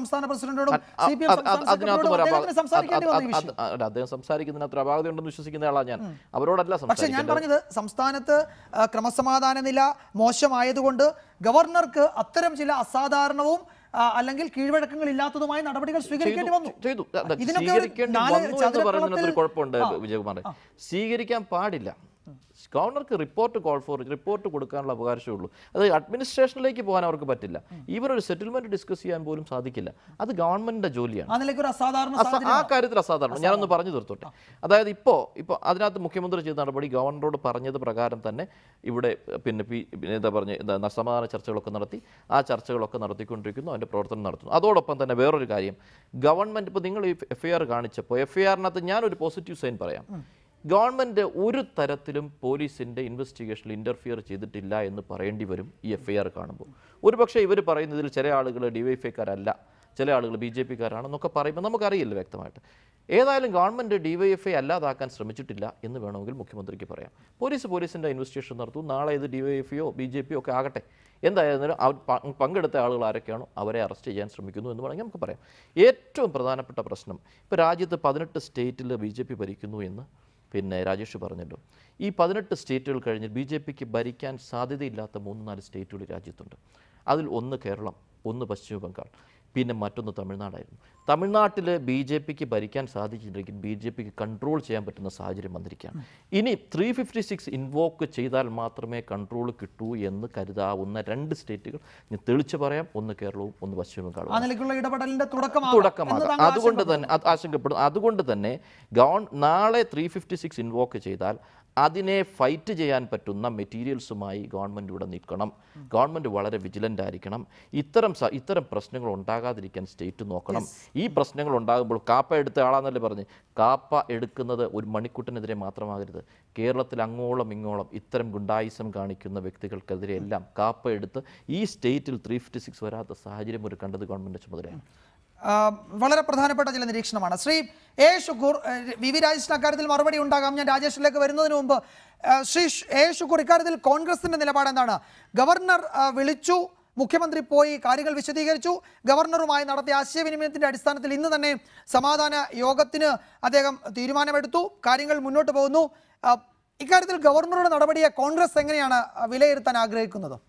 സംസ്ഥാന പ്രസിഡന്റോടും അ- സി പി എം അത് അത് സംസ്ഥാന അതിനകത്തും സെക്രട്ടറിയോടും ഒരു അപാ- അദ്ദേഹത്തിന് സംസാരിക്കേണ്ടി അത് വന്നു ഈ അത് വിഷയം അത് അദ്ദേഹം സംസാരിക്കുന്നതിനകത്ത് ഒരു അപാകതയുണ്ടെന്ന് വിശ്വസിക്കുന്ന ആളാണ് ഞാൻ അവരോടല്ല പക്ഷെ ഞാൻ സംസാരിക്കുന്നത് പറഞ്ഞത് സംസ്ഥാനത്ത് ആ, ക്രമസമാധാന നില മോശമായതുകൊണ്ട് ഗവർണർക്ക് അത്തരം ചില അസാധാരണവും ആ, അല്ലെങ്കിൽ കീഴ്വഴക്കങ്ങൾ ഇല്ലാത്തതുമായ നടപടികൾ സ്വീകരിക്കേണ്ടി വന്നു ചെയ്തു അത് ഇതിനൊക്കെ ഒരു സ്വീകരിക്കേണ്ടി നാല് വന്നു എന്ന് പറയുന്നതിനകത്ത് ഒരു ചതുരക്കളത്തിൽ- കുഴപ്പമുണ്ട് ആ. വിജയകുമാറെ സ്വീകരിക്കാൻ പാടില്ല ഗവർണർക്ക് റിപ്പോർട്ട് കോൾ ഫോർ റിപ്പോർട്ട് കൊടുക്കാനുള്ള അവകാശമേ ഉള്ളൂ അത് അഡ്മിനിസ്ട്രേഷനിലേക്ക് പോകാൻ അവർക്ക് പറ്റില്ല ഈവൻ ഒരു സെറ്റിൽമെന്റ് ഡിസ്കസ് ചെയ്യാൻ പോലും സാധിക്കില്ല അത് ഗവൺമെന്റിന്റെ ജോലിയാണ് ആ നിലയ്ക്ക് ഒരു അസാധാരണ അസ- ആ സാഹചര്യമാണ്. കാര്യത്തിൽ അസാധാരണം ഞാനൊന്ന് പറഞ്ഞു തീർത്തോട്ടെ അതായത് ഇപ്പോൾ ഇപ്പോൾ അതിനകത്ത് മുഖ്യമന്ത്രി ചെയ്ത നടപടി ഗവർണറോട് പറഞ്ഞത് പ്രകാരം തന്നെ ഇവിടെ പിന്നെ പി പിന്നെ എന്താ പറഞ്ഞ എന്താ സമാധാന ചർച്ചകളൊക്കെ നടത്തി ആ ചർച്ചകളൊക്കെ നടത്തിക്കൊണ്ടിരിക്കുന്നു അതിൻ്റെ പ്രവർത്തനം നടത്തുന്നു അതോടൊപ്പം തന്നെ വേറൊരു കാര്യം ഗവൺമെൻറ് ഇപ്പോൾ നിങ്ങൾ ഈ എഫ് ഐ ആർ കാണിച്ചപ്പോൾ എഫ് ഐ ആറിനകത്ത് ഞാനൊരു പോസിറ്റീവ് സൈൻ പറയാം ഗവൺമെൻറ് ഒരു തരത്തിലും പോലീസിൻ്റെ ഇൻവെസ്റ്റിഗേഷനിൽ ഇൻ്റർഫിയർ ചെയ്തിട്ടില്ല എന്ന് പറയേണ്ടി വരും ഈ എഫ് ഐ ആർ കാണുമ്പോൾ ഒരുപക്ഷെ ഇവർ പറയുന്നതിൽ ചില ആളുകൾ ഡിവൈഎഫ്ഐക്കാരല്ല ചില ആളുകൾ ബി ജെ പിക്കാരാണെന്നൊക്കെ പറയുമ്പോൾ നമുക്കറിയില്ല വ്യക്തമായിട്ട് ഏതായാലും ഗവൺമെൻറ് ഡിവൈഎഫ്ഐ അല്ലാതാക്കാൻ ശ്രമിച്ചിട്ടില്ല എന്ന് വേണമെങ്കിൽ മുഖ്യമന്ത്രിക്ക് പറയാം പോലീസ് പോലീസിൻ്റെ ഇൻവെസ്റ്റിഗേഷൻ നടത്തും നാളെ ഇത് ഡിവൈഎഫ്ഐയോ ബി ജെ പിയോ ഒക്കെ ആകട്ടെ എന്തായാലും അവർ പ- പങ്കെടുത്ത ആളുകൾ ആരൊക്കെയാണോ അവരെ അറസ്റ്റ് ചെയ്യാൻ ശ്രമിക്കുന്നു എന്ന് വേണമെങ്കിൽ നമുക്ക് പറയാം ഏറ്റവും പ്രധാനപ്പെട്ട പ്രശ്നം ഇപ്പോൾ രാജ്യത്ത് പതിനെട്ട് സ്റ്റേറ്റിൽ ബി ജെ പി ഭരിക്കുന്നു എന്ന് പിന്നെ രാജേഷ് പറഞ്ഞല്ലോ ഈ പതിനെട്ട് സ്റ്റേറ്റുകൾ കഴിഞ്ഞ് ബി ജെ പിക്ക് ഭരിക്കാൻ സാധ്യതയില്ലാത്ത മൂന്ന് നാല് സ്റ്റേറ്റുകൾ ഈ രാജ്യത്തുണ്ട് അതിൽ ഒന്ന് കേരളം ഒന്ന് പശ്ചിമ ബംഗാൾ പിന്നെ മറ്റൊന്ന് തമിഴ്നാടായിരുന്നു തമിഴ്നാട്ടിൽ ബി ജെ പിക്ക് ഭരിക്കാൻ സാധിച്ചില്ലെങ്കിൽ ബി ജെ പിക്ക് കൺട്രോൾ ചെയ്യാൻ പറ്റുന്ന സാഹചര്യം വന്നിരിക്കുകയാണ് ഇനി ത്രീ ഫിഫ്റ്റി സിക്സ് ഇൻവോക്ക് ചെയ്താൽ മാത്രമേ കൺട്രോൾ കിട്ടൂ എന്ന് കരുതാവുന്ന രണ്ട് സ്റ്റേറ്റുകൾ ഞാൻ തെളിച്ച് പറയാം ഒന്ന് കേരളവും ഒന്ന് പശ്ചിമ ബംഗാളും ആ നിലയ്ക്കുള്ള ഇടപെടലിന്റെ തുടക്കമാകാം എന്ന് തുടക്കമാകാം താങ്കൾ അതുകൊണ്ട് ആശങ്കപ്പെടുന്നു. തന്നെ അത് ആശങ്കപ്പെടുന്നു അതുകൊണ്ട് തന്നെ ഗവൺ നാളെ ത്രീ ഫിഫ്റ്റി സിക്സ് ഇൻവോക്ക് ചെയ്താൽ അതിനെ ഫൈറ്റ് ചെയ്യാൻ പറ്റുന്ന മെറ്റീരിയൽസുമായി ഗവൺമെൻറ് ഇവിടെ നിൽക്കണം ഗവൺമെൻറ് വളരെ വിജിലൻ്റ് ആയിരിക്കണം ഇത്തരം സ- ഇത്തരം പ്രശ്നങ്ങൾ ഉണ്ടാകാതിരിക്കാൻ സ്റ്റേറ്റ് നോക്കണം ഈ പ്രശ്നങ്ങൾ ഉണ്ടാകുമ്പോൾ കാപ്പ എടുത്ത ആളാന്നല്ലേ പറഞ്ഞ് കാപ്പ എടുക്കുന്നത് ഒരു മണിക്കൂട്ടിനെതിരെ മാത്രമാകരുത് കേരളത്തിൽ അങ്ങോളം ഇങ്ങോളം ഇത്തരം ഗുണ്ടായിസം കാണിക്കുന്ന വ്യക്തികൾക്കെതിരെ എല്ലാം കാപ്പ എടുത്ത് ഈ സ്റ്റേറ്റിൽ ത്രീ ഫിഫ്റ്റി സിക്സ് വരാത്ത സാഹചര്യം ഒരു കണ്ടത് ഗവൺമെൻറ് ചുമതലയാണ് ആ, വളരെ പ്രധാനപ്പെട്ട ചില നിരീക്ഷണമാണ് ശ്രീ എ ഷുക്കൂർ ഏ, വി വി രാജേഷിന് അക്കാര്യത്തിൽ മറുപടി ഉണ്ടാകാം ഞാൻ രാജേഷിലേക്ക് വരുന്നതിന് മുമ്പ് ആ, ശ്രീ ഷ്- എ ഷുക്കൂർ ഇക്കാര്യത്തിൽ കോൺഗ്രസിന്റെ നിലപാട് എന്താണ് ഗവർണർ ആ, വിളിച്ചു മുഖ്യമന്ത്രി പോയി കാര്യങ്ങൾ വിശദീകരിച്ചു ഗവർണറുമായി നടത്തിയ ആശയവിനിമയത്തിന്റെ അടിസ്ഥാനത്തിൽ ഇന്ന് തന്നെ സമാധാന യോഗത്തിന് അദ്ദേഹം തീരുമാനമെടുത്തു കാര്യങ്ങൾ മുന്നോട്ട് പോകുന്നു ആ, ഇക്കാര്യത്തിൽ ഗവർണറുടെ നടപടിയെ കോൺഗ്രസ് എങ്ങനെയാണ് ആ, വിലയിരുത്താൻ ആഗ്രഹിക്കുന്നത്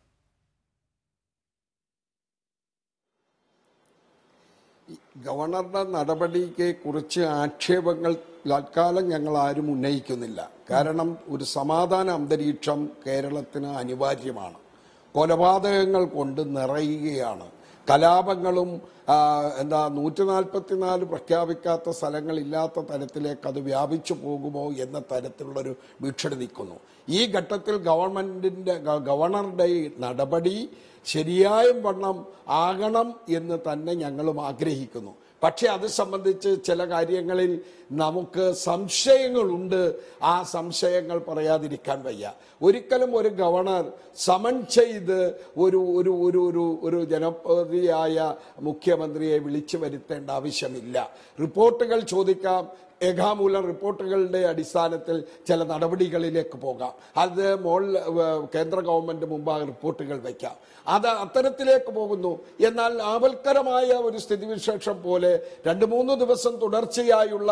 ഗവർണറുടെ നടപടിയെ കുറിച്ച് ആക്ഷേപങ്ങൾ തൽക്കാലം ഞങ്ങൾ ആരും ഉന്നയിക്കുന്നില്ല കാരണം ഒരു സമാധാന അന്തരീക്ഷം കേരളത്തിന് അനിവാര്യമാണ് കൊലപാതകങ്ങൾ കൊണ്ട് നിറയുകയാണ് കലാപങ്ങളും ആ, എന്താ നൂറ്റി നാൽപ്പത്തിനാല് പ്രഖ്യാപിക്കാത്ത സ്ഥലങ്ങളില്ലാത്ത തരത്തിലേക്ക് അത് വ്യാപിച്ചു പോകുമോ എന്ന തരത്തിലുള്ളൊരു ഭീഷണി നിൽക്കുന്നു ഈ ഘട്ടത്തിൽ ഗവൺമെന്റിന്റെ ഗ- ഗവർണറുടെ ഈ നടപടി ശരിയായ വണ്ണം ആകണം എന്ന് തന്നെ ഞങ്ങളും ആഗ്രഹിക്കുന്നു പക്ഷെ അത് സംബന്ധിച്ച് ചില കാര്യങ്ങളിൽ നമുക്ക് സംശയങ്ങളുണ്ട് ആ സംശയങ്ങൾ പറയാതിരിക്കാൻ വയ്യ ഒരിക്കലും ഒരു ഗവർണർ സമൺ ചെയ്ത് ഒരു ഒരു ഒരു ഒരു ഒരു ജനപ്രതിയായ മുഖ്യമന്ത്രിയെ വിളിച്ചു വരുത്തേണ്ട ആവശ്യമില്ല റിപ്പോർട്ടുകൾ ചോദിക്കാം ഏകാമൂലം റിപ്പോർട്ടുകളുടെ അടിസ്ഥാനത്തിൽ ചില നടപടികളിലേക്ക് പോകാം അത് മോൾ ഏഹ്, കേന്ദ്ര ഗവൺമെന്റ് മുമ്പാകെ റിപ്പോർട്ടുകൾ വയ്ക്കാം അത് അത്തരത്തിലേക്ക് പോകുന്നു എന്നാൽ ആവൽക്കരമായ ഒരു സ്ഥിതിവിശേഷം പോലെ രണ്ട് മൂന്ന് ദിവസം തുടർച്ചയായുള്ള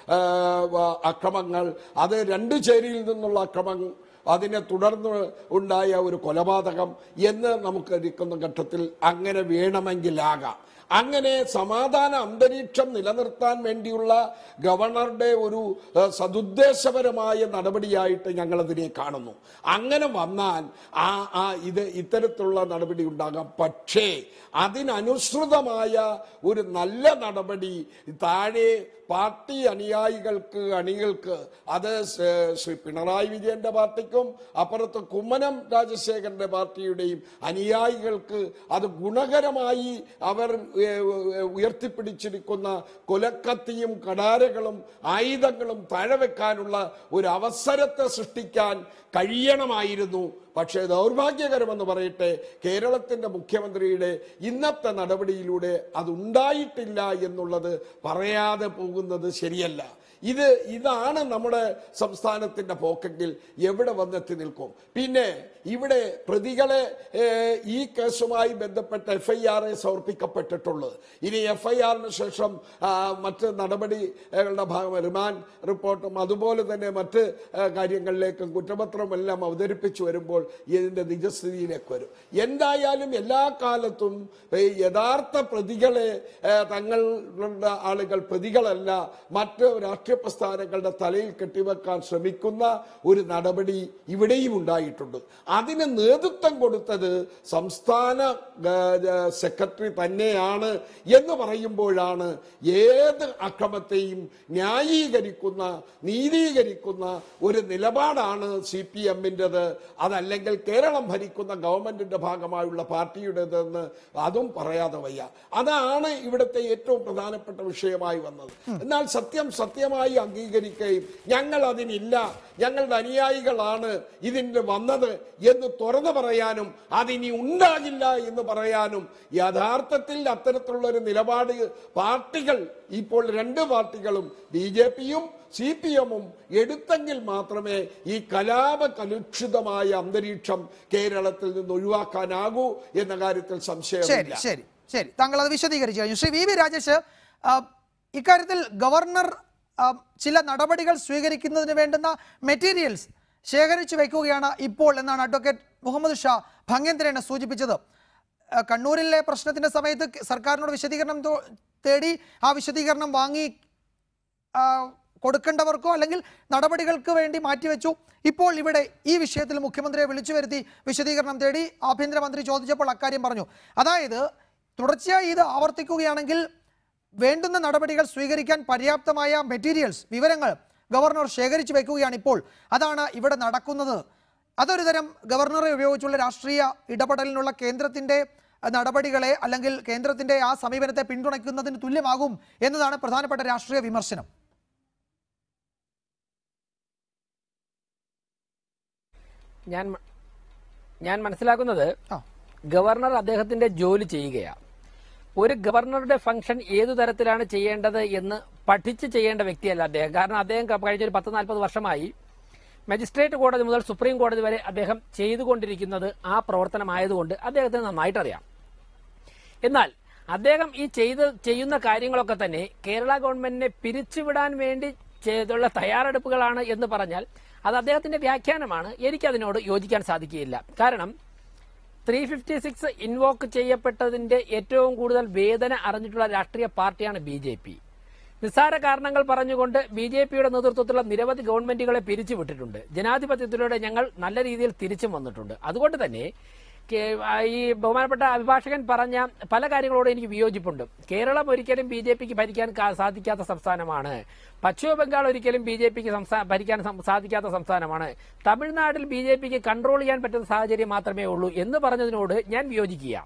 ഏഹ്, അക്രമങ്ങൾ അത് രണ്ട് ചേരിയിൽ നിന്നുള്ള അക്രമങ്ങൾ അതിനെ തുടർന്ന് ഉണ്ടായ ഒരു കൊലപാതകം എന്ന് നമുക്ക് ഇരിക്കുന്ന ഘട്ടത്തിൽ അങ്ങനെ വേണമെങ്കിലാകാം അങ്ങനെ സമാധാന അന്തരീക്ഷം നിലനിർത്താൻ വേണ്ടിയുള്ള ഗവർണറുടെ ഒരു ഏഹ്, സതുദ്ദേശപരമായ നടപടിയായിട്ട് ഞങ്ങൾ അതിനെ കാണുന്നു അങ്ങനെ വന്നാൽ ആ ആ ഇത് ഇത്തരത്തിലുള്ള നടപടി ഉണ്ടാകാം പക്ഷേ അതിനനുസൃതമായ ഒരു നല്ല നടപടി താഴെ പാർട്ടി അനുയായികൾക്ക് അണികൾക്ക് അത് സ് ശ്രീ പിണറായി വിജയന്റെ പാർട്ടിക്കും അപ്പുറത്ത് കുമ്മനം രാജശേഖരന്റെ പാർട്ടിയുടെയും അനുയായികൾക്ക് അത് ഗുണകരമായി അവർ ഏ, ഏ, ഉയർത്തിപ്പിടിച്ചിരിക്കുന്ന കൊലക്കത്തിയും കടാരകളും ആയുധങ്ങളും താഴെ വെക്കാനുള്ള ഒരു അവസരത്തെ സൃഷ്ടിക്കാൻ കഴിയണമായിരുന്നു പക്ഷേ ദൗർഭാഗ്യകരമെന്ന് പറയട്ടെ കേരളത്തിന്റെ മുഖ്യമന്ത്രിയുടെ ഇന്നത്തെ നടപടിയിലൂടെ അതുണ്ടായിട്ടില്ല എന്നുള്ളത് പറയാതെ പോകുന്നത് ശരിയല്ല ഇത് ഇതാണ് നമ്മുടെ സംസ്ഥാനത്തിന്റെ പോക്കെങ്കിൽ എവിടെ വന്നെത്തി നിൽക്കും പിന്നെ ഇവിടെ പ്രതികളെ ഏ, ഈ കേസുമായി ബന്ധപ്പെട്ട എഫ് ഐ ആർ സമർപ്പിക്കപ്പെട്ടിട്ടുള്ളത് ഇനി എഫ് ഐ ആറിന് ശേഷം ആ, മറ്റ് നടപടികളുടെ ഭാഗം റിമാൻഡ് റിപ്പോർട്ടും അതുപോലെ തന്നെ മറ്റ് ആ, കാര്യങ്ങളിലേക്കും കുറ്റപത്രവും എല്ലാം അവതരിപ്പിച്ചു വരുമ്പോൾ ഇതിന്റെ നിജസ്ഥിതിയിലേക്ക് വരും എന്തായാലും എല്ലാ കാലത്തും ഈ യഥാർത്ഥ പ്രതികളെ ഏ, തങ്ങളുടെ ആളുകൾ പ്രതികളല്ല മറ്റ് രാഷ്ട്രീയ പ്രസ്ഥാനങ്ങളുടെ തലയിൽ കെട്ടിവെക്കാൻ ശ്രമിക്കുന്ന ഒരു നടപടി ഇവിടെയും ഉണ്ടായിട്ടുണ്ട് അതിന് നേതൃത്വം കൊടുത്തത് സംസ്ഥാന ഏ, ഏ, സെക്രട്ടറി തന്നെയാണ് എന്ന് പറയുമ്പോഴാണ് ഏത് അക്രമത്തെയും ന്യായീകരിക്കുന്ന നീതീകരിക്കുന്ന ഒരു നിലപാടാണ് സി പി എമ്മിൻ്റെത് അതല്ലെങ്കിൽ കേരളം ഭരിക്കുന്ന ഗവൺമെന്റിന്റെ ഭാഗമായുള്ള പാർട്ടിയുടേതെന്ന് അതും പറയാതെ വയ്യ അതാണ് ഇവിടുത്തെ ഏറ്റവും പ്രധാനപ്പെട്ട വിഷയമായി വന്നത് എന്നാൽ സത്യം സത്യമായി അംഗീകരിക്കുകയും ഞങ്ങൾ അതിനില്ല ഞങ്ങളുടെ അനുയായികളാണ് ഇതിന് വന്നത് എന്ന് തുറന്നു പറയാനും അതിനി ഉണ്ടാകില്ല എന്ന് പറയാനും യഥാർത്ഥത്തിൽ അത്തരത്തിലുള്ള ഒരു നിലപാട് പാർട്ടികൾ ഇപ്പോൾ രണ്ട് പാർട്ടികളും ബി ജെ പിയും സി പി എമ്മും എടുത്തെങ്കിൽ മാത്രമേ ഈ കലാപ കലുഷിതമായ അന്തരീക്ഷം കേരളത്തിൽ നിന്ന് ഒഴിവാക്കാനാകൂ എന്ന കാര്യത്തിൽ ശരി സംശയമില്ല ശരി ശരി താങ്കൾ അത് വിശദീകരിച്ചു കഴിഞ്ഞു ശ്രീ വി വി രാജേഷ് ആ, ഇക്കാര്യത്തിൽ ഗവർണർ ആ, ചില നടപടികൾ സ്വീകരിക്കുന്നതിന് വേണ്ടുന്ന മെറ്റീരിയൽസ് ശേഖരിച്ചു വെക്കുകയാണ് ഇപ്പോൾ എന്നാണ് അഡ്വക്കേറ്റ് മുഹമ്മദ് ഷാ ഭംഗ്യന്തരേണ സൂചിപ്പിച്ചത് ആ, കണ്ണൂരിലെ പ്രശ്നത്തിന്റെ സമയത്ത് സർക്കാരിനോട് വിശദീകരണം തോ- തേടി ആ വിശദീകരണം വാങ്ങി ആ, കൊടുക്കേണ്ടവർക്കോ അല്ലെങ്കിൽ നടപടികൾക്ക് വേണ്ടി മാറ്റിവെച്ചു ഇപ്പോൾ ഇവിടെ ഈ വിഷയത്തിൽ മുഖ്യമന്ത്രിയെ വിളിച്ചു വരുത്തി വിശദീകരണം തേടി ആഭ്യന്തരമന്ത്രി ചോദിച്ചപ്പോൾ അക്കാര്യം പറഞ്ഞു അതായത് തുടർച്ചയായി ഇത് ആവർത്തിക്കുകയാണെങ്കിൽ വേണ്ടുന്ന നടപടികൾ സ്വീകരിക്കാൻ പര്യാപ്തമായ മെറ്റീരിയൽസ് വിവരങ്ങൾ ഗവർണർ ശേഖരിച്ചു വെക്കുകയാണ് ഇപ്പോൾ അതാണ് ഇവിടെ നടക്കുന്നത് അതൊരു തരം ഗവർണറെ ഉപയോഗിച്ചുള്ള രാഷ്ട്രീയ ഇടപെടലിനുള്ള കേന്ദ്രത്തിന്റെ അഹ്, നടപടികളെ അല്ലെങ്കിൽ കേന്ദ്രത്തിന്റെ ആ സമീപനത്തെ പിന്തുണയ്ക്കുന്നതിന് തുല്യമാകും എന്നതാണ് പ്രധാനപ്പെട്ട രാഷ്ട്രീയ വിമർശനം ഞാൻ മ- ഞാൻ മനസ്സിലാക്കുന്നത് ആ. ഗവർണർ അദ്ദേഹത്തിന്റെ ജോലി ചെയ്യുകയാണ് ഒരു ഗവർണറുടെ ഫംഗ്ഷൻ ഏതു തരത്തിലാണ് ചെയ്യേണ്ടത് എന്ന് പഠിച്ച് ചെയ്യേണ്ട വ്യക്തിയല്ല അദ്ദേഹം കാരണം അദ്ദേഹം ക- കഴിഞ്ഞ ഒരു പത്ത് നാൽപ്പത് വർഷമായി മജിസ്ട്രേറ്റ് കോടതി മുതൽ സുപ്രീം കോടതി വരെ അദ്ദേഹം ചെയ്തുകൊണ്ടിരിക്കുന്നത് ആ പ്രവർത്തനമായതുകൊണ്ട് അദ്ദേഹത്തിന് നന്നായിട്ട് അറിയാം എന്നാൽ അദ്ദേഹം ഈ ചെയ്ത് ചെയ്യുന്ന കാര്യങ്ങളൊക്കെ തന്നെ കേരള ഗവൺമെന്റിനെ പിരിച്ചുവിടാൻ വേണ്ടി ചെയ്തുള്ള തയ്യാറെടുപ്പുകളാണ് എന്ന് പറഞ്ഞാൽ അത് അദ്ദേഹത്തിന്റെ വ്യാഖ്യാനമാണ് എനിക്കതിനോട് യോജിക്കാൻ സാധിക്കുകയില്ല കാരണം ത്രീ ഫിഫ്റ്റി സിക്സ് ഇൻവോക്ക് ചെയ്യപ്പെട്ടതിന്റെ ഏറ്റവും കൂടുതൽ വേദന അറിഞ്ഞിട്ടുള്ള രാഷ്ട്രീയ പാർട്ടിയാണ് ബി ജെ പി നിസ്സാര കാരണങ്ങൾ പറഞ്ഞുകൊണ്ട് ബി ജെ പിയുടെ നേതൃത്വത്തിലുള്ള നിരവധി ഗവൺമെന്റുകളെ പിരിച്ചുവിട്ടിട്ടുണ്ട് ജനാധിപത്യത്തിലൂടെ ഞങ്ങൾ നല്ല രീതിയിൽ തിരിച്ചും വന്നിട്ടുണ്ട് അതുകൊണ്ട് തന്നെ കേ- ആ, ഈ ബഹുമാനപ്പെട്ട അഭിഭാഷകൻ പറഞ്ഞ പല കാര്യങ്ങളോടും എനിക്ക് വിയോജിപ്പുണ്ട് കേരളം ഒരിക്കലും ബി ജെ പിക്ക് ഭരിക്കാൻ കാ- സാധിക്കാത്ത സംസ്ഥാനമാണ് പശ്ചിമ ബംഗാൾ ഒരിക്കലും ബി ജെ പിക്ക് ഭരിക്കാൻ സം- സാധിക്കാത്ത സംസ്ഥാനമാണ് തമിഴ്നാട്ടിൽ ബി ജെ പിക്ക് കൺട്രോൾ ചെയ്യാൻ പറ്റുന്ന സാഹചര്യം മാത്രമേ ഉള്ളൂ എന്ന് പറഞ്ഞതിനോട് ഞാൻ വിയോജിക്കുക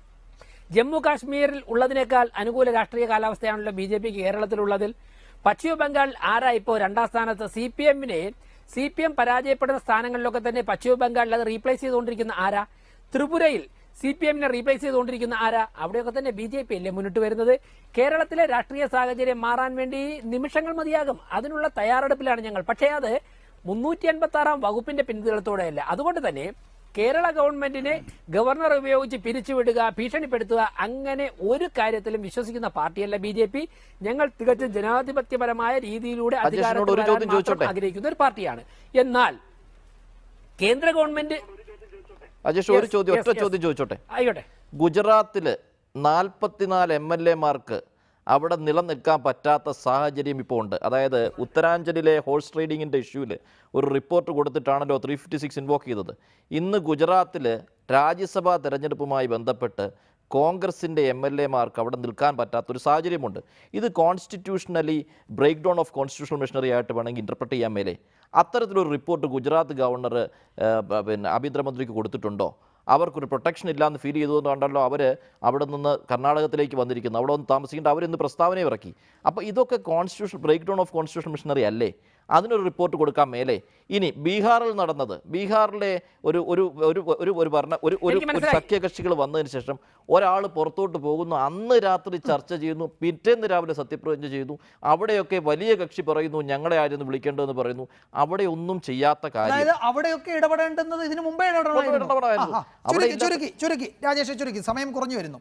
ജമ്മു കാശ്മീരിൽ ഉള്ളതിനേക്കാൾ അനുകൂല രാഷ്ട്രീയ കാലാവസ്ഥയാണല്ലോ ബി ജെ പി കേരളത്തിലുള്ളതിൽ പശ്ചിമ ബംഗാൾ ആരാ ഇപ്പോൾ രണ്ടാം സ്ഥാനത്ത് സി പി എമ്മിനെ സി പി എം പരാജയപ്പെടുന്ന സ്ഥാനങ്ങളിലൊക്കെ തന്നെ പശ്ചിമ ബംഗാളിൽ അത് റീപ്ലേസ് ചെയ്തുകൊണ്ടിരിക്കുന്ന ആരാ ത്രിപുരയിൽ സി പി എമ്മിനെ റീപ്ലേസ് ചെയ്തുകൊണ്ടിരിക്കുന്ന ആരാ അവിടെയൊക്കെ തന്നെ ബി ജെ പി അല്ലേ മുന്നിട്ട് വരുന്നത് കേരളത്തിലെ രാഷ്ട്രീയ സാഹചര്യം മാറാൻ വേണ്ടി നിമിഷങ്ങൾ മതിയാകും അതിനുള്ള തയ്യാറെടുപ്പിലാണ് ഞങ്ങൾ പക്ഷേ അത് മുന്നൂറ്റി അൻപത്തി ആറാം വകുപ്പിന്റെ പിന്തുണത്തോടെയല്ല അതുകൊണ്ട് തന്നെ കേരള ഗവൺമെന്റിനെ ഗവർണർ ഉപയോഗിച്ച് പിരിച്ചുവിടുക ഭീഷണിപ്പെടുത്തുക അങ്ങനെ ഒരു കാര്യത്തിലും വിശ്വസിക്കുന്ന പാർട്ടിയല്ല ബി ജെ പി ഞങ്ങൾ തികച്ചും ജനാധിപത്യപരമായ രീതിയിലൂടെ അധ്യക്ഷനോട് ഒരു അധികാരത്തിൽ ചോദ്യം വരാൻ മാത്രം ചോദിച്ചോട്ടെ? ആഗ്രഹിക്കുന്ന ഒരു പാർട്ടിയാണ് എന്നാൽ കേന്ദ്ര ഗവൺമെന്റ് അജേഷ് ഒരു Yes, ചോദ്യം yes, ഒറ്റ yes. ചോദ്യം ചോദിച്ചോട്ടെ ആയിക്കോട്ടെ ഗുജറാത്തിൽ നാൽപ്പത്തിനാല് എം എൽ എമാർക്ക് അവിടെ നിലനിൽക്കാൻ പറ്റാത്ത സാഹചര്യം ഇപ്പോൾ ഉണ്ട് അതായത് ഉത്തരാഞ്ചലിലെ ഹോഴ്സ് ട്രേഡിങ്ങിൻ്റെ ഇഷ്യൂവിൽ ഒരു റിപ്പോർട്ട് കൊടുത്തിട്ടാണല്ലോ ത്രീ ഫിഫ്റ്റി സിക്സ് ഇൻവോക്ക് ചെയ്തത് ഇന്ന് ഗുജറാത്തിൽ രാജ്യസഭാ തെരഞ്ഞെടുപ്പുമായി ബന്ധപ്പെട്ട് കോൺഗ്രസിൻ്റെ എം എൽ എമാർക്ക് അവിടെ നിൽക്കാൻ പറ്റാത്തൊരു സാഹചര്യമുണ്ട് ഇത് constitutionally break down of constitutional machinery ആയിട്ട് വേണമെങ്കിൽ ഇൻ്റർപ്രറ്റ് ചെയ്യാൻ മേലെ അത്തരത്തിലൊരു റിപ്പോർട്ട് ഗുജറാത്ത് ഗവർണർ പിന്നെ ആഭ്യന്തരമന്ത്രിക്ക് കൊടുത്തിട്ടുണ്ടോ അവർക്കൊരു പ്രൊട്ടക്ഷൻ ഇല്ലാന്ന് ഫീൽ ചെയ്തുകൊണ്ടാണല്ലോ അവർ അവിടെ നിന്ന് കർണാടകത്തിലേക്ക് വന്നിരിക്കുന്നത് അവിടെ വന്ന് താമസിക്കേണ്ട അവരിന്ന് പ്രസ്താവന ഇറക്കി അപ്പോൾ ഇതൊക്കെ constitution break down of constitution machinery അല്ലേ അതിനൊരു റിപ്പോർട്ട് കൊടുക്കാൻ മേലെ ഇനി ബീഹാറിൽ നടന്നത് ബീഹാറിലെ ഒരു ഒരു ഒരു ഒരു ഒരു ഭരണ ഒരു ഒരു എനിക്ക് ഒരു മനസ്സിലായി. സഖ്യകക്ഷികൾ വന്നതിന് ശേഷം ഒരാൾ പുറത്തോട്ട് പോകുന്നു അന്ന് രാത്രി ചർച്ച ചെയ്യുന്നു പിറ്റേന്ന് രാവിലെ സത്യപ്രതിജ്ഞ ചെയ്യുന്നു അവിടെയൊക്കെ വലിയ കക്ഷി പറയുന്നു ഞങ്ങളെ ആയിരുന്നു വിളിക്കേണ്ടതെന്ന് പറയുന്നു അവിടെ ഒന്നും ചെയ്യാത്ത കാര്യം അതായത് അവിടെയൊക്കെ ഇടപെടേണ്ടുന്നത് ഇതിനു മുമ്പേ ഇടപെടണമായിരുന്നു. ഇടപെടണമായിരുന്നു. ആ, ആ. അവിടെ ചുരുക്കി ഇല്ലാത്ത- ചുരുക്കി ചുരുക്കി രാജേഷ് ചുരുക്കി സമയം കുറഞ്ഞു വരുന്നു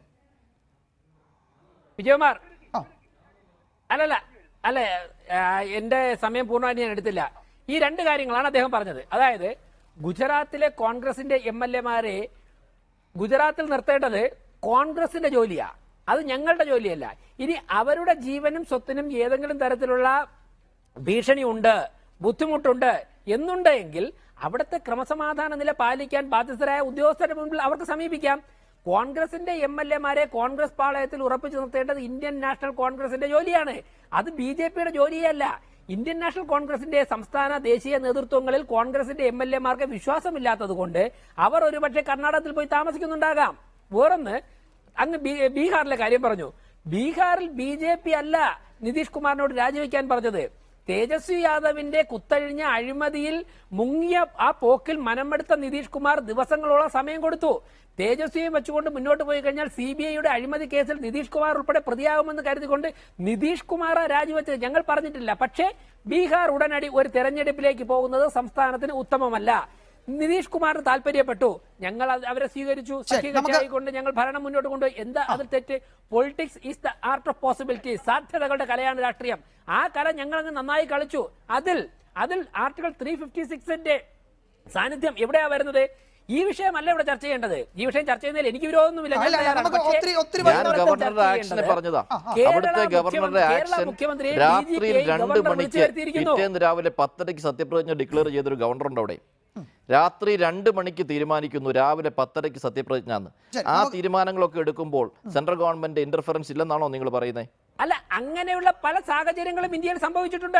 വിജയകുമാർ ആ അല്ലല്ല അല്ല ആ, എന്റെ സമയം പൂർണ്ണമായിട്ട് ഞാൻ എടുത്തില്ല ഈ രണ്ട് കാര്യങ്ങളാണ് അദ്ദേഹം പറഞ്ഞത് അതായത് ഗുജറാത്തിലെ കോൺഗ്രസിന്റെ എം എൽ എമാരെ ഗുജറാത്തിൽ നിർത്തേണ്ടത് കോൺഗ്രസിന്റെ ജോലിയാ അത് ഞങ്ങളുടെ ജോലിയല്ല ഇനി അവരുടെ ജീവനും സ്വത്തിനും ഏതെങ്കിലും തരത്തിലുള്ള ഭീഷണിയുണ്ട് ബുദ്ധിമുട്ടുണ്ട് എന്നുണ്ടെങ്കിൽ അവിടുത്തെ ക്രമസമാധാന നില പാലിക്കാൻ ബാധ്യസ്ഥരായ ഉദ്യോഗസ്ഥരുടെ മുമ്പിൽ അവർക്ക് സമീപിക്കാം കോൺഗ്രസിന്റെ എം എൽ എമാരെ കോൺഗ്രസ് പാളയത്തിൽ ഉറപ്പിച്ചു നിർത്തേണ്ടത് ഇന്ത്യൻ നാഷണൽ കോൺഗ്രസിന്റെ ജോലിയാണ് അത് ബി ജെ പിയുടെ ജോലിയല്ല ഇന്ത്യൻ നാഷണൽ കോൺഗ്രസിന്റെ സംസ്ഥാന ദേശീയ നേതൃത്വങ്ങളിൽ കോൺഗ്രസിന്റെ എം എൽ എമാർക്ക് വിശ്വാസമില്ലാത്തത് കൊണ്ട് അവർ ഒരുപക്ഷെ കർണാടകത്തിൽ പോയി താമസിക്കുന്നുണ്ടാകാം വേറൊന്ന് അങ്ങ് ബീ- ബീഹാറിലെ കാര്യം പറഞ്ഞു ബീഹാറിൽ ബി ജെ പി അല്ല നിതീഷ് കുമാറിനോട് രാജിവെക്കാൻ പറഞ്ഞത് തേജസ്വി യാദവിന്റെ കുത്തഴിഞ്ഞ അഴിമതിയിൽ മുങ്ങിയ ആ പോക്കിൽ മനമെടുത്ത നിതീഷ് കുമാർ ദിവസങ്ങളോളം സമയം കൊടുത്തു തേജസ്വിയെ വെച്ചുകൊണ്ട് മുന്നോട്ട് പോയി കഴിഞ്ഞാൽ സി ബി ഐയുടെ അഴിമതി കേസിൽ നിതീഷ് കുമാർ ഉൾപ്പെടെ പ്രതിയാകുമെന്ന് കരുതിക്കൊണ്ട് നിതീഷ് കുമാർ രാജിവെച്ചത് ഞങ്ങൾ പറഞ്ഞിട്ടില്ല പക്ഷേ ബീഹാർ ഉടനടി ഒരു തെരഞ്ഞെടുപ്പിലേക്ക് പോകുന്നത് സംസ്ഥാനത്തിന് ഉത്തമമല്ല നിതീഷ് കുമാറിന് താല്പര്യപ്പെട്ടു ഞങ്ങൾ അത് അവരെ സ്വീകരിച്ചു ശരി, നമുക്ക് സഖ്യകക്ഷിയായിക്കൊണ്ട് ഞങ്ങൾ ഭരണം മുന്നോട്ട് കൊണ്ടുപോയി എന്താ അതിൽ തെറ്റ് politics is the art of possibility സാധ്യതകളുടെ കലയാണ് രാഷ്ട്രീയം ആ കല ഞങ്ങൾ അങ്ങ് നന്നായി കളിച്ചു അതിൽ അതിൽ ആർട്ടിക്കിൾ ത്രീ ഫിഫ്റ്റി സിക്സിന്റെ സാന്നിധ്യം എവിടെയാ വരുന്നത് ഈ വിഷയമല്ല ഇവിടെ ചർച്ച ചെയ്യേണ്ടത് ഈ വിഷയം ചർച്ച ചെയ്യുന്നതിൽ എനിക്ക് വിരോധമൊന്നുമില്ല ഞാൻ അല്ല, അല്ല, തയ്യാറാണ്. നമുക്ക് പക്ഷേ ഒത്തിരി- ഒത്തിരി ഞാൻ വരുന്നവരെ ഗവർണറുടെ ചർച്ച ആക്ഷനെ ചെയ്യേണ്ടത് പറഞ്ഞതാ കേരള അവിടുത്തെ ഗവർണറുടെ മുഖ്യമന്ത്രി- കേരള ആക്ഷൻ മുഖ്യമന്ത്രിയെ രാത്രിയിൽ DGPI രണ്ട് ഗവർണർ വിളിച്ചു മണിക്ക് വരുത്തിയിരിക്കുന്നു. പിറ്റേന്ന് രാവിലെ പത്തരയ്ക്ക് സത്യപ്രതിജ്ഞ ഡിക്ലെയർ ചെയ്തൊരു ഗവർണറുണ്ട് അവിടെ രാത്രി രണ്ട് മണിക്ക് തീരുമാനിക്കുന്നു രാവിലെ പത്തരയ്ക്ക് സത്യപ്രതിജ്ഞ എന്ന് ശരി, ആ നമുക്ക് തീരുമാനങ്ങളൊക്കെ എടുക്കുമ്പോൾ സെൻട്രൽ ഗവൺമെന്റ് ഇന്റർഫറൻസ് ഇല്ലെന്നാണോ നിങ്ങൾ പറയുന്നത് അല്ല അങ്ങനെയുള്ള പല സാഹചര്യങ്ങളും ഇന്ത്യയിൽ സംഭവിച്ചിട്ടുണ്ട്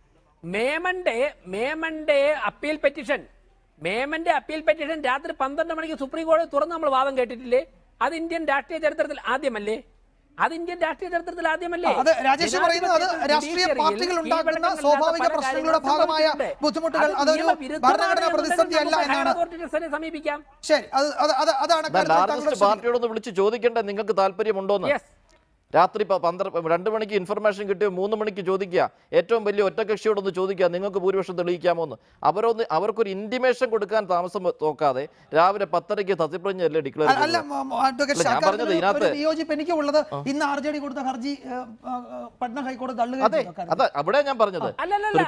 മേമന്റെ മേമന്റെ അപ്പീൽ പെറ്റീഷൻ മേമന്റെ അപ്പീൽ പെറ്റീഷൻ രാത്രി പന്ത്രണ്ട് മണിക്ക് സുപ്രീം കോടതി തുറന്ന് നമ്മൾ വാദം കേട്ടിട്ടില്ലേ അത് ഇന്ത്യൻ രാഷ്ട്രീയ ചരിത്രത്തിൽ ആദ്യമല്ലേ അത് ഇന്ത്യൻ രാഷ്ട്രീയ ചരിത്രത്തിൽ ആദ്യമല്ലേ അത് രാജേഷ് പറയുന്നത് അത് ജനാധിപത്യത്തിൽ രാഷ്ട്രീയ judiciary യിൽ പാർട്ടികൾ ഉണ്ടാക്കുന്ന കീഴ്വഴക്കങ്ങളില്ലാത്ത സ്വാഭാവിക പല പ്രശ്നങ്ങളുടെ കാര്യങ്ങളും ഭാഗമായ സംഭവിച്ചിട്ടുണ്ട്. ബുദ്ധിമുട്ടുകൾ അത് അതൊരു നിയമവിരുദ്ധമാണ് ഭരണഘടനാ എന്നുണ്ടെങ്കിൽ പ്രതിസന്ധി അല്ല നമുക്ക് higher എന്നാണ് authorities-നെ സമീപിക്കാം ശരി അത് അത് അത് അതാണ് കാര്യത്തിൽ താങ്കളുടെ ലാർജസ്റ്റ് ശരി. പാർട്ടിയോടൊന്ന് വിളിച്ച് ചോദിക്കണ്ടേ നിങ്ങൾക്ക് താല്പര്യമുണ്ടോന്ന് യെസ് രാത്രി പ- പന്ത്രണ്ട് രണ്ട് മണിക്ക് ഇൻഫർമേഷൻ കിട്ടിയോ മൂന്ന് മണിക്ക് ചോദിക്കുക ഏറ്റവും വലിയ ഒറ്റകക്ഷിയോടൊന്ന് ചോദിക്കുക നിങ്ങൾക്ക് ഭൂരിപക്ഷം തെളിയിക്കാമോ എന്ന് അവരൊന്ന് അവർക്കൊരു ഇന്റിമേഷൻ കൊടുക്കാൻ താമസം നോക്കാതെ രാവിലെ പത്തരയ്ക്ക് സത്യപ്രതിജ്ഞ അല്ലേ ഡിക്ലെയർ അ- അല്ല മ- മ- അഡ്വക്കേറ്റ് അല്ല, ഞാൻ ഷാക്കാർ പറഞ്ഞത് ഇതിന് ഇതിനകത്ത് ഒരു വിയോജിപ്പ് എനിക്ക് ഉള്ളത് ഇന്ന് ആർ ജെ ഡി കൊടുത്ത ഹർജി ഏ, ആ, ആ, പട്ന ഹൈക്കോടതി തള്ളുകയും അതെ ചെയ്തു അക്കാര്യത്തിൽ. അതെ അവിടെ ഞാൻ പറഞ്ഞത് അല്ലല്ലല്ല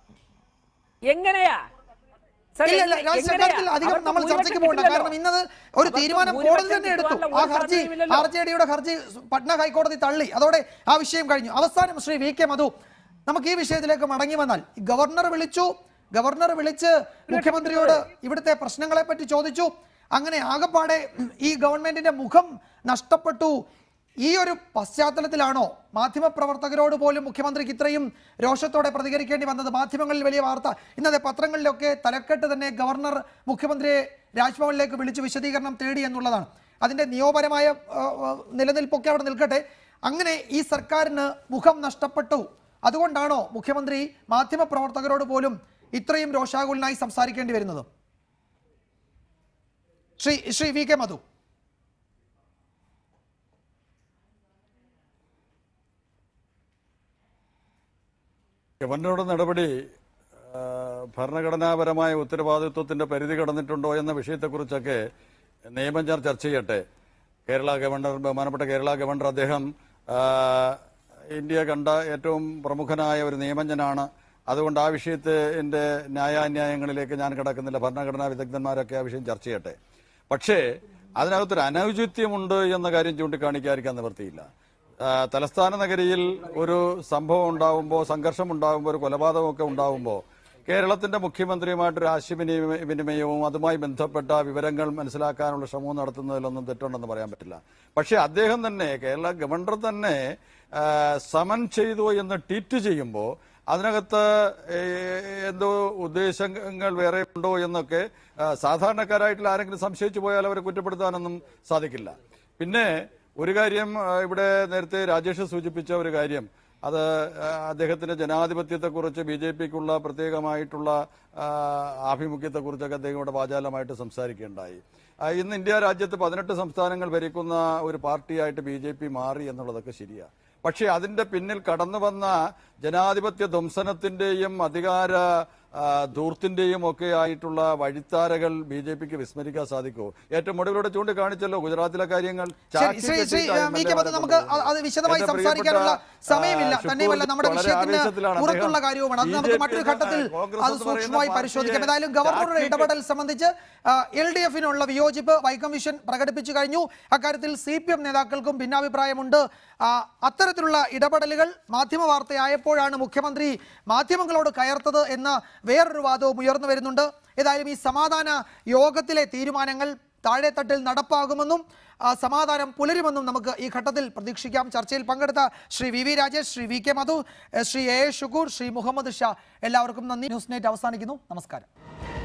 എങ്ങനെയാ സർ, ഇല്ല ഇല്ല എങ്ങനെ- രാജ്യ എങ്ങനെയാ? സർക്കാരിൽ അധികം അവർക്ക് നമ്മൾ ചർച്ചയ്ക്ക് ഭൂരിപക്ഷം പോകണ്ട കിട്ടില്ലല്ലോ. കാരണം ഇന്നത് ഒരു അവർക്ക് തീരുമാനം ഭൂരിപക്ഷം കോടതി തന്നെ എടുത്തു കിട്ടുവാനുള്ള ആ ഒരു ഹർജി സാധ്യതയുമില്ലല്ലോ. ആർ ജെ ഡിയുടെ ഹർജി പട്ന ഹൈക്കോടതി തള്ളി അതോടെ ആ വിഷയം കഴിഞ്ഞു അവസാനം ശ്രീ വി കെ മധു നമുക്ക് ഈ വിഷയത്തിലേക്ക് മടങ്ങി വന്നാൽ ഗവർണർ വിളിച്ചു ഗവർണർ വിളിച്ച് മുഖ്യമന്ത്രിയോട് ഇവിടുത്തെ പ്രശ്നങ്ങളെ പറ്റി ചോദിച്ചു അങ്ങനെ ആകപ്പാടെ ഈ ഗവൺമെന്റിന്റെ മുഖം നഷ്ടപ്പെട്ടു ഈ ഒരു പശ്ചാത്തലത്തിലാണോ മാധ്യമപ്രവർത്തകരോട് പോലും മുഖ്യമന്ത്രിക്ക് ഇത്രയും രോഷത്തോടെ പ്രതികരിക്കേണ്ടി വന്നത് മാധ്യമങ്ങളിൽ വലിയ വാർത്ത ഇന്നത്തെ പത്രങ്ങളിലൊക്കെ തലക്കെട്ട് തന്നെ ഗവർണർ മുഖ്യമന്ത്രിയെ രാജ്ഭവനിലേക്ക് വിളിച്ച് വിശദീകരണം തേടി എന്നുള്ളതാണ് അതിന്റെ നിയമപരമായ ആ, ആ, നിലനിൽപ്പൊക്കെ അവിടെ നിൽക്കട്ടെ അങ്ങനെ ഈ സർക്കാരിന് മുഖം നഷ്ടപ്പെട്ടു അതുകൊണ്ടാണോ മുഖ്യമന്ത്രി മാധ്യമപ്രവർത്തകരോട് പോലും ഇത്രയും രോഷാകുലനായി സംസാരിക്കേണ്ടി വരുന്നത് ശ്രീ ശ്രീ വി കെ മധു ഗവർണറുടെ നടപടി ആ, ഭരണഘടനാപരമായ ഉത്തരവാദിത്വത്തിന്റെ പരിധി കടന്നിട്ടുണ്ടോ എന്ന വിഷയത്തെക്കുറിച്ചൊക്കെ നിയമജ്ഞർ ചർച്ച ചെയ്യട്ടെ കേരള ഗവർണർ ബഹുമാനപ്പെട്ട കേരള ഗവർണർ അദ്ദേഹം ആ, ഇന്ത്യ കണ്ട ഏറ്റവും പ്രമുഖനായ ഒരു നിയമജ്ഞനാണ് അതുകൊണ്ട് ആ വിഷയത്തിന്റെ ന്യായാന്യായങ്ങളിലേക്ക് ഞാൻ കിടക്കുന്നില്ല ഭരണഘടനാ വിദഗ്ധന്മാരൊക്കെ ആ വിഷയം ചർച്ച ചെയ്യട്ടെ പക്ഷേ അതിനകത്തൊരു അനൗചിത്യമുണ്ട് എന്ന കാര്യം ചൂണ്ടിക്കാണിക്കാതിരിക്കാൻ നിവൃത്തിയില്ല ആ, തലസ്ഥാന നഗരിയിൽ ഒരു സംഭവം ഉണ്ടാവുമ്പോൾ സംഘർഷം ഉണ്ടാവുമ്പോൾ ഒരു കൊലപാതകമൊക്കെ ഉണ്ടാവുമ്പോൾ കേരളത്തിന്റെ മുഖ്യമന്ത്രിയുമായിട്ടൊരു ആശയവിനിമയ വിനിമയവും അതുമായി ബന്ധപ്പെട്ട വിവരങ്ങൾ മനസ്സിലാക്കാനുള്ള ശ്രമവും നടത്തുന്നതിലൊന്നും തെറ്റുണ്ടെന്ന് പറയാൻ പറ്റില്ല പക്ഷേ അദ്ദേഹം തന്നെ കേരള ഗവർണർ തന്നെ ആ, സമൻ ചെയ്തു എന്ന് ട്വീറ്റ് ചെയ്യുമ്പോൾ അതിനകത്ത് ഏ, എന്തോ ഉദ്ദേശങ്ങൾ വേറെ ഉണ്ടോ എന്നൊക്കെ ആ, സാധാരണക്കാരായിട്ടുള്ള ആരെങ്കിലും സംശയിച്ചു പോയാൽ അവരെ കുറ്റപ്പെടുത്താനൊന്നും സാധിക്കില്ല പിന്നെ ഒരു കാര്യം ആ, ഇവിടെ നേരത്തെ രാജേഷ് സൂചിപ്പിച്ച ഒരു കാര്യം അത് ആ, അദ്ദേഹത്തിന്റെ ജനാധിപത്യത്തെക്കുറിച്ച് ബി ജെ പിക്കുള്ള പ്രത്യേകമായിട്ടുള്ള ആ, ആഭിമുഖ്യത്തെക്കുറിച്ചൊക്കെ അദ്ദേഹം ഇവിടെ വാചാലമായിട്ട് സംസാരിക്കുകയുണ്ടായി ആ, ഇന്ന് ഇന്ത്യ രാജ്യത്ത് പതിനെട്ട് സംസ്ഥാനങ്ങൾ ഭരിക്കുന്ന ഒരു പാർട്ടിയായിട്ട് ബി ജെ പി മാറി എന്നുള്ളതൊക്കെ ശരിയാണ് പക്ഷേ അതിന്റെ പിന്നിൽ കടന്നു വന്ന ജനാധിപത്യ ധ്വംസനത്തിന്റെയും അധികാര ആ, ധൂർത്തിന്റെയും ഒക്കെ ആയിട്ടുള്ള വഴിത്താരകൾ ബി ജെ പിക്ക് വിസ്മരിക്കാൻ സാധിക്കുമോ ഏറ്റവും ഒടുവിലൂടെ ചൂണ്ടിക്കാണിച്ചല്ലോ ഗുജറാത്തിലെ കാര്യങ്ങൾ ശരി ശ്രീ ശ്രീ ആ, വി കെ മധു നമുക്ക് അത് അത് വിശദമായി സംസാരിക്കാനുള്ള സമയമില്ല തന്നെയുമല്ല നമ്മുടെ വിഷയത്തിന് പുറത്തുള്ള കാര്യവുമാണ് അത് നമുക്ക് മറ്റൊരു ഘട്ടത്തിൽ അത് സൂക്ഷ്മമായി പരിശോധിക്കാം ഏതായാലും ഗവർണറുടെ ഇടപെടൽ സംബന്ധിച്ച് എൽ ഡി എഫിനുള്ള വിയോജിപ്പ് വൈക്കമ്മീഷൻ പ്രകടിപ്പിച്ചു കഴിഞ്ഞു അക്കാര്യത്തിൽ സി പി എം നേതാക്കൾക്കും ഭിന്നാഭിപ്രായമുണ്ട് ആ, അത്തരത്തിലുള്ള ഇടപെടലുകൾ മാധ്യമ വാർത്തയായപ്പോഴാണ് മുഖ്യമന്ത്രി മാധ്യമങ്ങളോട് കയർത്തത് എന്ന വേറൊരു വാദവും ഉയർന്നു വരുന്നുണ്ട് ഏതായാലും ഈ സമാധാന യോഗത്തിലെ തീരുമാനങ്ങൾ താഴെത്തട്ടിൽ നടപ്പാകുമെന്നും ആ, സമാധാനം പുലരുമെന്നും നമുക്ക് ഈ ഘട്ടത്തിൽ പ്രതീക്ഷിക്കാം ചർച്ചയിൽ പങ്കെടുത്ത Shri V V Rajesh Shri V K Madhu എ, ശ്രീ എ എ ഷുക്കൂർ ശ്രീ മുഹമ്മദ് ഷാ എല്ലാവർക്കും നന്ദി ന്യൂസ് നൈറ്റ് അവസാനിക്കുന്നു നമസ്കാരം